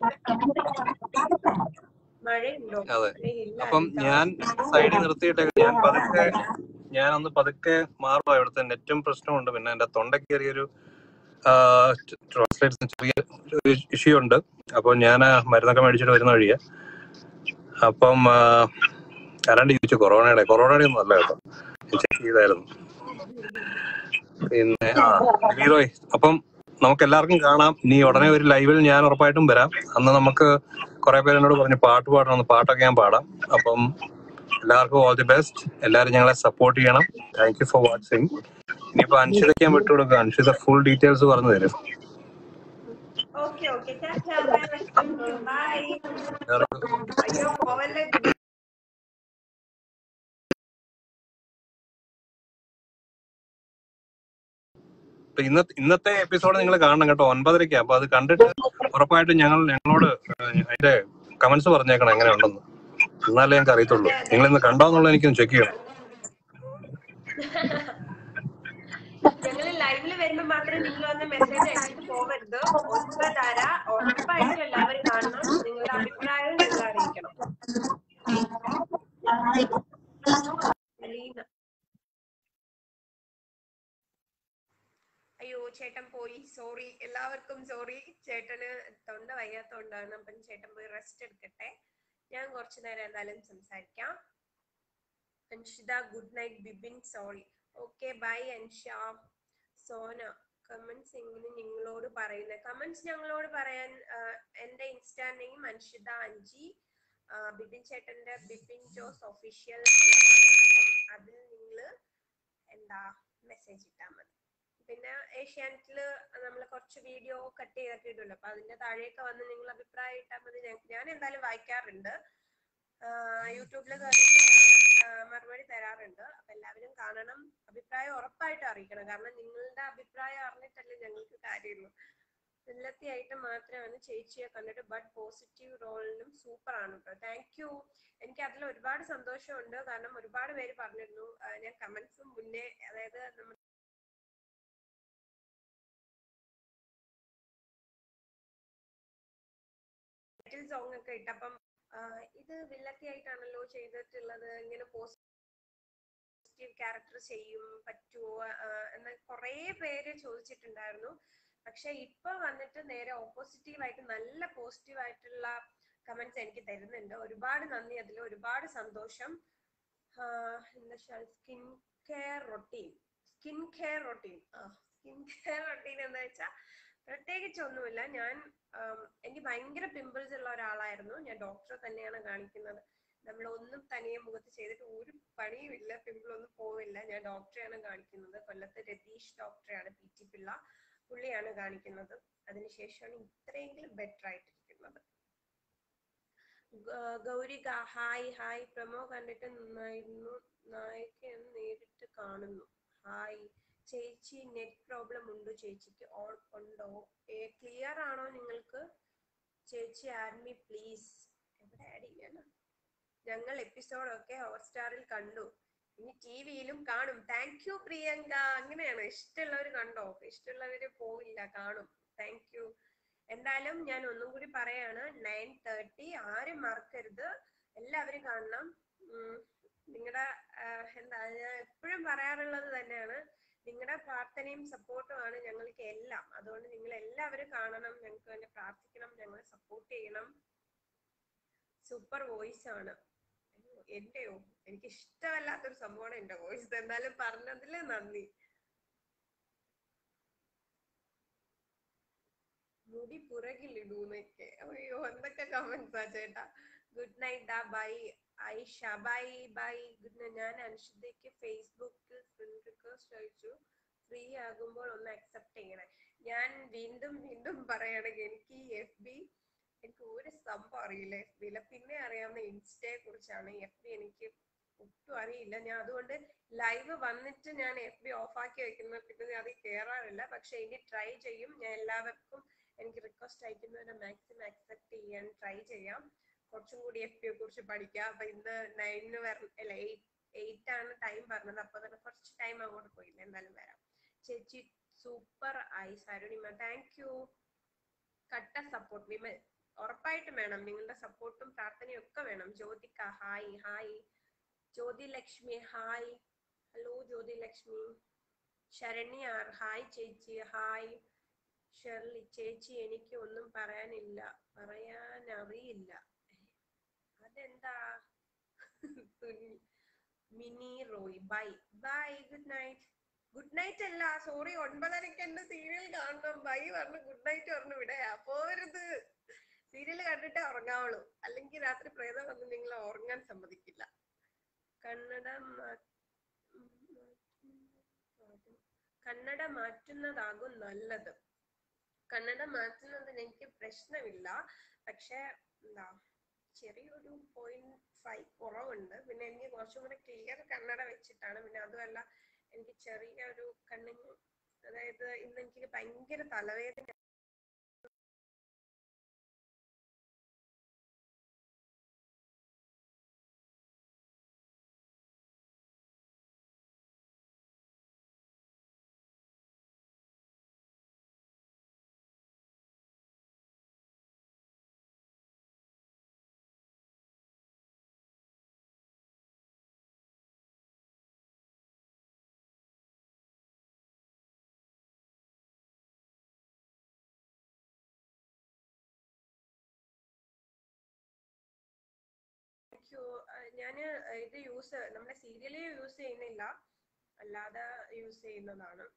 മഴയുണ്ടോ അതെ ഇല്ല അപ്പം ഇല്ല. ഞാൻ സൈഡിൽ നിർത്തിയിട്ടേ ഞാൻ പതുക്കെ ഞാനൊന്ന് പതുക്കെ മാറുക ഇവിടുത്തെ നെറ്റും പ്രശ്നമുണ്ട് പിന്നെ എന്റെ തൊണ്ടയ്ക്ക് ചെറിയൊരു ട്രാൻസ്ലേറ്റ് ചെറിയ ഒരു ഇഷ്യൂ ഉണ്ട് അപ്പോൾ ഞാൻ മരുന്നൊക്കെ മേടിച്ചിട്ട് വരുന്ന വഴിയാ അപ്പം ആ, ആരാണ്ട് ചോദിച്ചു കൊറോണയുടെ കൊറോണയുടെ ഒന്നും അല്ല കേട്ടോ ചെക്ക് ചെയ്തായിരുന്നു പിന്നെ ആ ലീറോയ് അപ്പം നമുക്ക് എല്ലാവർക്കും കാണാം നീ ഉടനെ ഒരു ലൈവിൽ ഞാൻ ഉറപ്പായിട്ടും വരാം അന്ന് നമുക്ക് കുറെ പേര് എന്നോട് പറഞ്ഞു പാട്ട് പാടണം പാട്ടൊക്കെ ഞാൻ പാടാം അപ്പം എല്ലാവർക്കും ഓൾ ദി ബെസ്റ്റ് എല്ലാവരും ഞങ്ങളെ സപ്പോർട്ട് ചെയ്യണം താങ്ക് യു ഫോർ വാച്ചിങ് ഇനിയിപ്പോ അൻഷിതയ്ക്ക് ഞാൻ വിട്ടുകൊടുക്കുക അൻഷിത ഫുൾ ഡീറ്റെയിൽസ് പറഞ്ഞു തരും ഓക്കെ ഓക്കെ ബൈ എല്ലാവർക്കും അയ്യോ പോവല്ലേ ഇപ്പൊ ഇന്നത്തെ ഇന്നത്തെ എപ്പിസോഡ് നിങ്ങൾ കാണണം കേട്ടോ ഒൻപതരയ്ക്ക് അപ്പൊ അത് കണ്ടിട്ട് ഉറപ്പായിട്ടും ഞങ്ങൾ ഞങ്ങളോട് ഏഹ്, അതിന്റെ കമന്റ്സ് പറഞ്ഞേക്കണം എങ്ങനെ ഉണ്ടെന്ന് എന്നാലേ ഞങ്ങൾക്ക് അറിയത്തുള്ളൂ നിങ്ങൾ ഇന്ന് കണ്ടോന്നുള്ളത് എനിക്കൊന്ന് ചെക്ക് ചെയ്യണം ഞങ്ങള് ലൈവില് വരുമ്പോ മാത്രമേ നിങ്ങൾ വന്ന് മെസ്സേജ് അയച്ചിട്ട് പോവരുത് ഒൻപതര ഉറപ്പായിട്ടും എല്ലാവരും കാണണം നിങ്ങളുടെ അഭിപ്രായം നിങ്ങൾ അറിയിക്കണം അലീന അയ്യോ ചേട്ടൻ പോയി സോറി എല്ലാവർക്കും സോറി ചേട്ടന് തൊണ്ട വയ്യാത്തോണ്ടാണ് അപ്പം ചേട്ടൻ പോയി റെസ്റ്റ് എടുക്കട്ടെ ഞാൻ കുറച്ചു നേരം എന്തായാലും സംസാരിക്കാം Anshitha good night Bibin sorry okay bye Ansha Sona comments എങ്ങനെ നിങ്ങളോട് പറയുന്നത് കമന്റ്സ് ഞങ്ങളോട് പറയാൻ ആ, എന്റെ ഇൻസ്റ്റാ നെയിം അൻഷിത അഞ്ചി ആ, ബിബിൻ ചേട്ടന്റെ ബിബിൻ ജോസ് ഒഫീഷ്യൽ എന്നതാണ് അപ്പം അതിൽ നിങ്ങൾ എന്താ മെസ്സേജ് ഇട്ടാൽ മതി പിന്നെ ഏഷ്യാനെറ്റില് നമ്മൾ കുറച്ച് വീഡിയോ കട്ട് ചെയ്തൊക്കെ ഇടുമല്ലോ അപ്പൊ അതിന്റെ താഴെയൊക്കെ വന്ന് നിങ്ങൾ അഭിപ്രായം ഇട്ടാൽ മതി ഞാൻ- ഞാൻ എന്തായാലും വായിക്കാറുണ്ട് യൂട്യൂബിൽ കയറിയിട്ട് ഞാൻ മറുപടി തരാറുണ്ട് അപ്പൊ എല്ലാവരും കാണണം അഭിപ്രായം ഉറപ്പായിട്ടും അറിയിക്കണം കാരണം നിങ്ങളുടെ അഭിപ്രായം അറിഞ്ഞിട്ടല്ലേ ഞങ്ങൾക്ക് കാര്യമുള്ളൂ വില്ലത്തിയായിട്ട് മാത്രമാണ് ചേച്ചിയെ കണ്ടിട്ട് ബട്ട് പോസിറ്റീവ് റോളിനും സൂപ്പർ ആണ് കേട്ടോ താങ്ക് യു എനിക്ക് അതിൽ ഒരുപാട് സന്തോഷമുണ്ട് കാരണം ഒരുപാട് പേര് പറഞ്ഞിരുന്നു ആ, ഞാൻ കമന്റ്സും മുന്നേ അതായത് നമ്മുടെ ടൈറ്റിൽ സോങ് ഒക്കെ ഇട്ടപ്പം ആ, ഇത് വില്ലത്തിയായിട്ടാണല്ലോ ചെയ്തിട്ടുള്ളത് ഇങ്ങനെ പോസിറ്റീവ് ക്യാരക്ടർ ചെയ്യും പറ്റുമോ എന്ന് കുറേ പേര് ചോദിച്ചിട്ടുണ്ടായിരുന്നു പക്ഷെ ഇപ്പൊ വന്നിട്ട് നേരെ ഓപ്പോസിറ്റീവ് ആയിട്ട് നല്ല പോസിറ്റീവ് ആയിട്ടുള്ള കമന്റ്സ് എനിക്ക് തരുന്നുണ്ട് ഒരുപാട് നന്ദി അതിൽ ഒരുപാട് സന്തോഷം ആഹ് എന്താ skin care routine skin care routine ആ സ്കിൻ കെയർ റൊട്ടീൻ എന്ന് വെച്ചാൽ പ്രത്യേകിച്ച് ഒന്നുമില്ല ഞാൻ ആം, എനിക്ക് ഭയങ്കര പിമ്പിൾസ് ഉള്ള ഒരാളായിരുന്നു ഞാൻ ഡോക്ടറെ തന്നെയാണ് കാണിക്കുന്നത് നമ്മൾ ഒന്നും തനിയെ മുഖത്ത് ചെയ്തിട്ട് ഒരു പണിയുമില്ല പിമ്പിൾ ഒന്നും പോവില്ല ഞാൻ ഡോക്ടറെയാണ് കാണിക്കുന്നത് കൊല്ലത്ത് രതീഷ് ഡോക്ടറെയാണ് പി ടി പിള്ള പുള്ളിയാണ് കാണിക്കുന്നത് അതിനുശേഷമാണ് ഇത്രയെങ്കിലും ബെറ്റർ ആയിട്ടിരിക്കുന്നത് ഗ- ഗൗരിക ഹായ് ഹായ് പ്രമോ കണ്ടിട്ട് നന്നായിരുന്നു നായികയെന്ന് നേരിട്ട് കാണുന്നു ഹായ് ചേച്ചി നെറ്റ് പ്രോബ്ലം ഉണ്ടോ ചേച്ചിക്ക് ഓൺ ഉണ്ടോ ക്ലിയർ ആണോ നിങ്ങൾക്ക് ചേച്ചി ആർമി പ്ലീസ് എവിടെ ആഡ് ചെയ്യാനാ ഞങ്ങൾ എപ്പിസോഡൊക്കെ ഹോട്ട്സ്റ്റാറിൽ കണ്ടു ഇനി ടി വിയിലും കാണും താങ്ക് യു പ്രിയങ്ക അങ്ങനെയാണ് ഇഷ്ടമുള്ളവർ കണ്ടോ ഇഷ്ടമുള്ളവര് പോവില്ല കാണും താങ്ക് യു എന്തായാലും ഞാൻ ഒന്നും കൂടി പറയാണ് നയൻ തേർട്ടി ആരും മറക്കരുത് എല്ലാവരും കാണണം നിങ്ങളുടെ എന്താ ഞാൻ എപ്പോഴും പറയാറുള്ളത് തന്നെയാണ് നിങ്ങളുടെ പ്രാർത്ഥനയും സപ്പോർട്ടും ആണ് ഞങ്ങൾക്ക് എല്ലാം അതുകൊണ്ട് നിങ്ങൾ എല്ലാവരും കാണണം ഞങ്ങൾക്ക് വേണ്ടി പ്രാർത്ഥിക്കണം ഞങ്ങളെ സപ്പോർട്ട് ചെയ്യണം സൂപ്പർ വോയിസ് ആണ് അയ്യോ, എന്റെയോ എനിക്ക് ഇഷ്ടമല്ലാത്തൊരു സംഭവമാണ് എന്റെ വോയിസ് എന്തായാലും പറഞ്ഞതില് നന്ദി മുടി പുറകിലിടൂന്നൊക്കെ അയ്യോ എന്തൊക്കെ കമന്റ്സാ ചേട്ടാ ഗുഡ് നൈറ്റ് ഡാ bye Aisha bye bye good night ഞാൻ അനുഷിതയ്ക്ക് ഫേസ്ബുക്കിൽ ഫ്രണ്ട് റിക്വസ്റ്റ് അയച്ചു ഫ്രീ ആകുമ്പോൾ ഒന്ന് അക്സെപ്റ്റ് ചെയ്യണേ ഞാൻ വീണ്ടും വീണ്ടും പറയണെങ്കിൽ എനിക്ക് ഈ എഫ് ബി എനിക്ക് ഒരു സംഭവം അറിയില്ല എഫ് ബിയിലെ പിന്നെ അറിയാവുന്ന ഇൻസ്റ്റയെ കുറിച്ചാണ് എഫ് ബി എനിക്ക് ഒട്ടും അറിയില്ല ഞാൻ അതുകൊണ്ട് ലൈവ് വന്നിട്ട് ഞാൻ എഫ് ബി ഓഫാക്കി വെക്കുന്ന പിന്നെ അതിൽ കയറാറില്ല പക്ഷെ ഇനി ട്രൈ ചെയ്യും ഞാൻ എല്ലാവർക്കും എനിക്ക് റിക്വസ്റ്റ് അയക്കുന്നവരെ മാക്സിമം അക്സെപ്റ്റ് ചെയ്യാൻ ട്രൈ ചെയ്യാം കുറച്ചും കൂടി എഫ് ബിയെ കുറിച്ച് പഠിക്കാം അപ്പൊ ഇന്ന് നയനിന് വര അല്ല എയ്റ്റ് എയ്റ്റ് ആണ് ടൈം പറഞ്ഞത് അപ്പൊ തന്നെ കുറച്ച് ടൈം അങ്ങോട്ട് പോയില്ല എന്തായാലും വരാം ചേച്ചി സൂപ്പർ ആയി സരുണിമ താങ്ക് യു കട്ട സപ്പോർട്ട് വിമൽ ഉറപ്പായിട്ടും വേണം നിങ്ങളുടെ സപ്പോർട്ടും പ്രാർത്ഥനയും ഒക്കെ വേണം Jyothika hi hi Jyothi Lakshmi hi hello Jyothi Lakshmi Saranya R hi ചേച്ചി ഹായ് ഷെർലി ചേച്ചി എനിക്ക് ഒന്നും പറയാനില്ല പറയാൻ അറിയില്ല അതെന്താ Sunil Mini Roy bye bye good night good night അല്ല സോറി ഒൻപതരക്ക് എന്റെ സീരിയൽ കാണണം ബൈ പറഞ്ഞു ഗുഡ് നൈറ്റ് പറഞ്ഞു വിടയാ പോരുത് സീരിയൽ കണ്ടിട്ടേ ഉറങ്ങാവുള്ളൂ അല്ലെങ്കിൽ രാത്രി പ്രേതം വന്ന് നിങ്ങളെ ഉറങ്ങാൻ സമ്മതിക്കില്ല കന്നഡ മാ- ഉം, മാറ്റും. കന്നഡ മാറ്റുന്നതാകും നല്ലത് കന്നഡ മാറ്റുന്നതിന് എനിക്ക് പ്രശ്നമില്ല പക്ഷെ എന്താ ചെറിയൊരു പോയിന്റ് ഫൈവ് കുറവുണ്ട് പിന്നെ എനിക്ക് കുറച്ചും കൂടെ ക്ലിയർ കന്നഡ വെച്ചിട്ടാണ് പിന്നെ അതുമല്ല എനിക്ക് ചെറിയൊരു കണ്ണിന് അതായത് ഇന്ന് എനിക്ക് ഭയങ്കര തലവേദന ഞാൻ ഇത് യൂസ് നമ്മുടെ സീരിയലിൽ യൂസ് ചെയ്യുന്നില്ല അല്ലാതെ യൂസ് ചെയ്യുന്നതാണ്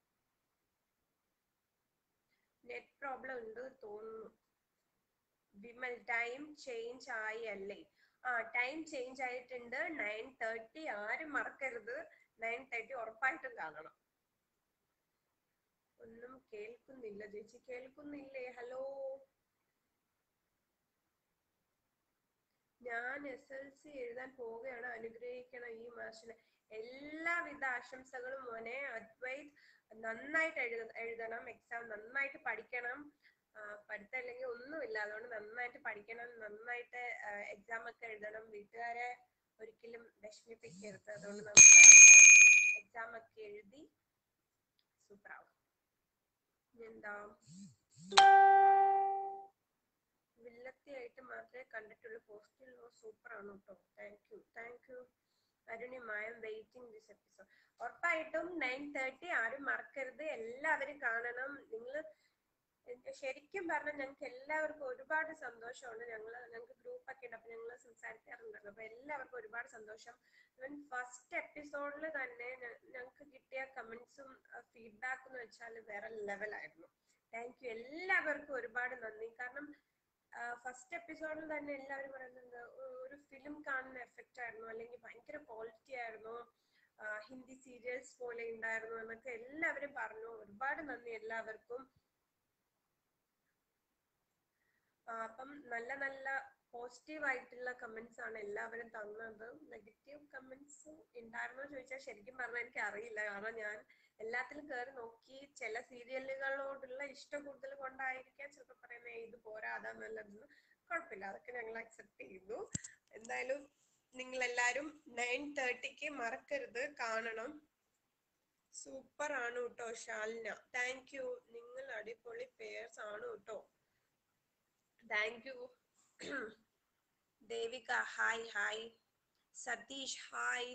നെറ്റ് പ്രോബ്ലം ഉണ്ട് തോന്നുന്നു വിമൽ ടൈം ചേഞ്ച് ആയി അല്ലേ ആ ടൈം ചേഞ്ച് ആയിട്ടുണ്ട് നയൻ തേർട്ടി ആരും മറക്കരുത് നയൻ തേർട്ടി ഉറപ്പായിട്ടും കാണണം ഒന്നും കേൾക്കുന്നില്ല ചേച്ചി കേൾക്കുന്നില്ലേ ഹലോ ഞാൻ എസ് എൽ സി എഴുതാൻ പോവുകയാണ് അനുഗ്രഹിക്കണം ഈ മാഷിനെ എല്ലാവിധ ആശംസകളും മോനെ അദ്വൈത് നന്നായിട്ട് എഴുത എഴുതണം എക്സാം നന്നായിട്ട് പഠിക്കണം ആ, പഠിത്തം അല്ലെങ്കിൽ ഒന്നുമില്ല അതുകൊണ്ട് നന്നായിട്ട് പഠിക്കണം നന്നായിട്ട് എക്സാം ഒക്കെ എഴുതണം വീട്ടുകാരെ ഒരിക്കലും വിഷമിപ്പിക്കരുത് അതുകൊണ്ട് നന്നായിട്ട് എക്സാം ഒക്കെ എഴുതി സൂപ്പർ ആവും എന്താ വില്ലത്തിയായിട്ട് മാത്രമേ കണ്ടിട്ടുള്ളൂ പോസ്റ്റിൽ സൂപ്പർ ആണ് കേട്ടോ thank you thank you Arunima I'm waiting this episode ഉറപ്പായിട്ടും നയൻ തേർട്ടി ആരും മറക്കരുത് എല്ലാവരും കാണണം നിങ്ങൾ ശരിക്കും പറഞ്ഞാൽ ഞങ്ങൾക്ക് എല്ലാവർക്കും ഒരുപാട് സന്തോഷമുണ്ട് ഞങ്ങൾ ഞങ്ങൾക്ക് ഗ്രൂപ്പ് ഒക്കെ ഉണ്ട് അപ്പൊ ഞങ്ങൾ സംസാരിക്കാറുണ്ടല്ലോ അപ്പൊ എല്ലാവർക്കും ഒരുപാട് സന്തോഷം ഇവൻ ഫസ്റ്റ് എപ്പിസോഡിൽ തന്നെ ഞങ്ങൾക്ക് കിട്ടിയ കമന്റ്സും ഫീഡ്ബാക്ക് എന്ന് വെച്ചാൽ വേറെ ലെവലായിരുന്നു താങ്ക് യു എല്ലാവർക്കും ഒരുപാട് നന്ദി കാരണം ഫസ്റ്റ് എപ്പിസോഡിൽ തന്നെ എല്ലാവരും പറയുന്നത് "ഒ- ഒരു ഫിലിം കാണുന്ന എഫക്റ്റ് ആയിരുന്നു അല്ലെങ്കിൽ ഭയങ്കര ക്വാളിറ്റി ആയിരുന്നു ആ, ഹിന്ദി സീരിയൽസ് പോലെ ഉണ്ടായിരുന്നു എന്നൊക്കെ എല്ലാവരും പറഞ്ഞു ഒരുപാട് നന്ദി എല്ലാവർക്കും ആ, അപ്പം നല്ല നല്ല പോസിറ്റീവ് ആയിട്ടുള്ള കമന്റ്സ് ആണ് എല്ലാവരും തന്നത് നെഗറ്റീവ് കമന്റ്സ് ഉണ്ടായിരുന്നോ ചോദിച്ചാൽ ശരിക്കും പറഞ്ഞാൽ എനിക്ക് അറിയില്ല കാരണം ഞാൻ എല്ലാത്തിലും കയറി നോക്കി ചില സീരിയലുകളോടുള്ള ഇഷ്ടം കൂടുതൽ കൊണ്ടായിരിക്കാം ചിലപ്പോൾ പറയുന്നത് ഇത് പോരാ അതാ നല്ലതെന്ന് കുഴപ്പമില്ല അതൊക്കെ ഞങ്ങൾ അക്സെപ്റ്റ് ചെയ്യുന്നു എന്തായാലും നിങ്ങൾ എല്ലാരും നയൻ തേർട്ടിക്ക് മറക്കരുത് കാണണം സൂപ്പർ ആണ് കേട്ടോ ഷാലിന താങ്ക് യു നിങ്ങൾ അടിപൊളി പേഴ്സ് ആണ് കേട്ടോ thank you Devika hi hi Satheesh hi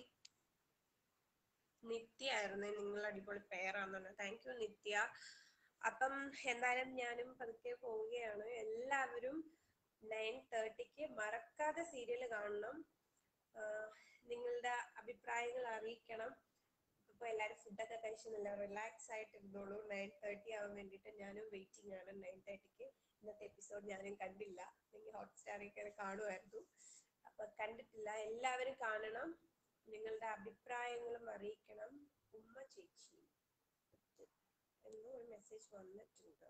Nithya ആയിരുന്നു നിങ്ങൾ അടിപൊളി പേരാണെന്ന് താങ്ക് യു നിത്യ അപ്പം എന്തായാലും ഞാനും പതുക്കെ പോവുകയാണ് എല്ലാവരും നയൻ തേർട്ടിക്ക് മറക്കാതെ സീരിയൽ കാണണം ആഹ് നിങ്ങളുടെ അഭിപ്രായങ്ങൾ അറിയിക്കണം ഇപ്പൊ എല്ലാരും ഫുഡൊക്കെ കഴിച്ചെന്നില്ല റിലാക്സ് ആയിട്ട് ഇരുന്നോളൂ നയൻ തേർട്ടി ആവാൻ വേണ്ടിയിട്ട് ഞാനും വെയിറ്റിംഗ് ആണ് നയൻ തേർട്ടിക്ക് ഇന്നത്തെ എപ്പിസോഡ് ഞാനും കണ്ടില്ല അല്ലെങ്കിൽ ഹോട്ട്സ്റ്റാറിൽ കാണുമായിരുന്നു അപ്പൊ കണ്ടിട്ടില്ല എല്ലാവരും കാണണം നിങ്ങളുടെ അഭിപ്രായങ്ങളും അറിയിക്കണം ഉമ്മ ചേച്ചി എന്നോ ഒരു മെസ്സേജ് വന്നിട്ടുണ്ട്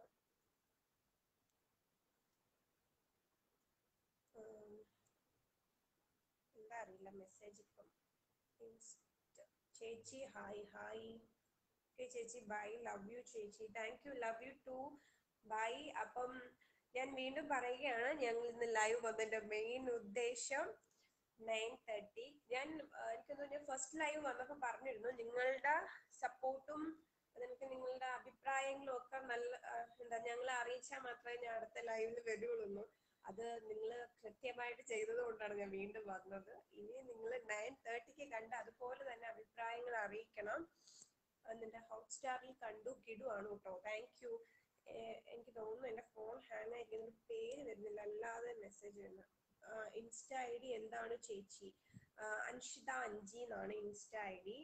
ഉം, എന്താ അറിയില്ല മെസ്സേജ് ഇപ്പം ഇൻസ്റ്റ ചേച്ചി ഹായ് ഹായ് ഓക്കെ ചേച്ചി ബൈ ലവ് യു ചേച്ചി thank you love you too bye അപ്പം ഞാൻ വീണ്ടും പറയുകയാണ് ഞങ്ങൾ ഇന്ന് ലൈവ് വന്നതിന്റെ മെയിൻ ഉദ്ദേശം നയൻ തേർട്ടി ഞാൻ ആ, എനിക്ക് തോന്നുന്നു ഫസ്റ്റ് ലൈവ് വന്നപ്പോൾ പറഞ്ഞിരുന്നു നിങ്ങളുടെ സപ്പോർട്ടും അതിനൊക്കെ നിങ്ങളുടെ അഭിപ്രായങ്ങളും ഒക്കെ നല്ല ആ, എന്താ ഞങ്ങളെ അറിയിച്ചാൽ മാത്രമേ ഞാൻ അടുത്ത ലൈവിൽ വരുള്ളൂ അത് നിങ്ങൾ കൃത്യമായിട്ട് ചെയ്തത് കൊണ്ടാണ് ഞാൻ വീണ്ടും വന്നത് ഇനി നിങ്ങൾ നയൻ തേർട്ടിക്ക് കണ്ട് അതുപോലെ തന്നെ അഭിപ്രായങ്ങൾ അറിയിക്കണം നിന്റെ ഹോട്ട്സ്റ്റാറിൽ കണ്ടു കിടുവാണ് കേട്ടോ താങ്ക് യു എനിക്ക് തോന്നുന്നു എന്റെ ഫോൺ ഹാങ് ആയിരിക്കുന്നത് പേര് വരുന്നില്ല അല്ലാതെ മെസ്സേജ് വരുന്നത് ഇൻസ്റ്റ ഐ ഡി എന്താണ് ചേച്ചി ആ, അൻഷിത അഞ്ചി എന്നാണ് ഇൻസ്റ്റ ഐ ഡി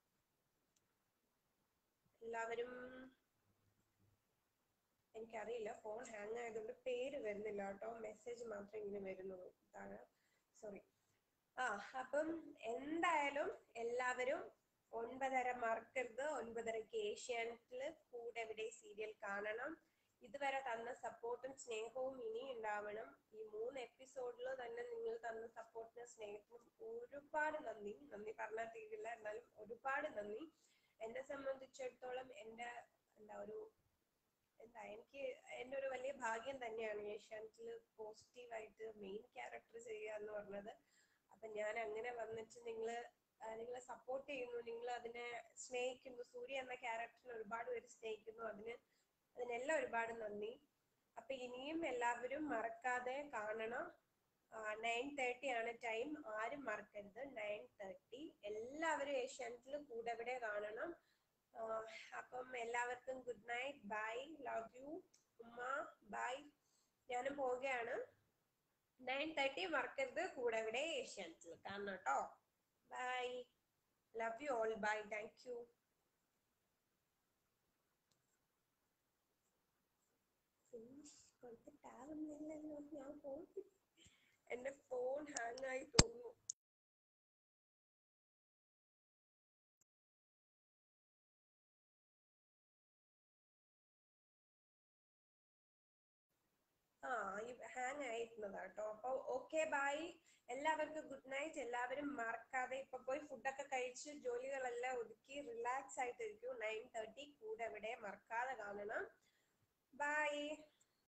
എല്ലാവരും എനിക്കറിയില്ല ഫോൺ ഹാങ് ആയതുകൊണ്ട് പേര് വരുന്നില്ല കേട്ടോ മെസ്സേജ് മാത്രമേ ഇങ്ങനെ വരുന്നുള്ളൂ താഴെ സോറി ആ അപ്പം എന്തായാലും എല്ലാവരും ഒൻപതര മറക്കരുത് ഒൻപതരക്ക് ഏഷ്യാനെറ്റില് കൂടെ എവിടെ സീരിയൽ കാണണം ഇതുവരെ തന്ന സപ്പോർട്ടും സ്നേഹവും ഇനി ഉണ്ടാവണം ഈ മൂന്ന് എപ്പിസോഡിൽ തന്നെ നിങ്ങൾ തന്ന സപ്പോർട്ടിനും സ്നേഹത്തിനും ഒരുപാട് നന്ദി നന്ദി പറഞ്ഞാൽ തീരില്ല എന്നാലും ഒരുപാട് നന്ദി എന്നെ സംബന്ധിച്ചിടത്തോളം എൻ്റെ എന്താ ഒരു എന്താ എനിക്ക് എൻ്റെ ഒരു വലിയ ഭാഗ്യം തന്നെയാണ് ഏഷ്യാനെറ്റിൽ പോസിറ്റീവായിട്ട് മെയിൻ ക്യാരക്ടർ ചെയ്യുക എന്ന് പറഞ്ഞത് അപ്പൊ ഞാൻ അങ്ങനെ വന്നിട്ട് നിങ്ങള് നിങ്ങളെ സപ്പോർട്ട് ചെയ്യുന്നു നിങ്ങൾ അതിനെ സ്നേഹിക്കുന്നു സൂര്യ എന്ന ക്യാരക്ടറിനെ ഒരുപാട് പേര് സ്നേഹിക്കുന്നു അതിന് അതിനെല്ലാം ഒരുപാട് നന്ദി അപ്പൊ ഇനിയും എല്ലാവരും മറക്കാതെ കാണണം നയൻ തേർട്ടി ആണ് ടൈം ആരും മറക്കരുത് നയൻ തേർട്ടി എല്ലാവരും ഏഷ്യാനെറ്റിൽ കൂടെ ഇവിടെ കാണണം ആ, അപ്പം എല്ലാവർക്കും good night bye love you ഉമ്മ ബൈ ഞാനും പോവുകയാണ് നയൻ തേർട്ടി മറക്കരുത് കൂടെ ഇവിടെ ഏഷ്യാനെറ്റിൽ കാണണം കേട്ടോ bye love you all bye thank you കൊടുത്തിട്ടാവുന്നില്ലല്ലോ ഞാൻ പോയി എന്റെ ഫോൺ ഹാങ് ആയി തോന്നുന്നു ആ ഹാങ് ആയിരുന്നതാ കേട്ടോ അപ്പൊ ഓക്കെ ബൈ എല്ലാവർക്കും ഗുഡ് നൈറ്റ് എല്ലാവരും മറക്കാതെ ഇപ്പൊ പോയി ഫുഡൊക്കെ കഴിച്ച് ജോലികളെല്ലാം ഒതുക്കി റിലാക്സ് ആയിട്ടിരിക്കും നയൻ തേർട്ടി കൂടെ ഇവിടെ മറക്കാതെ കാണണം ബൈ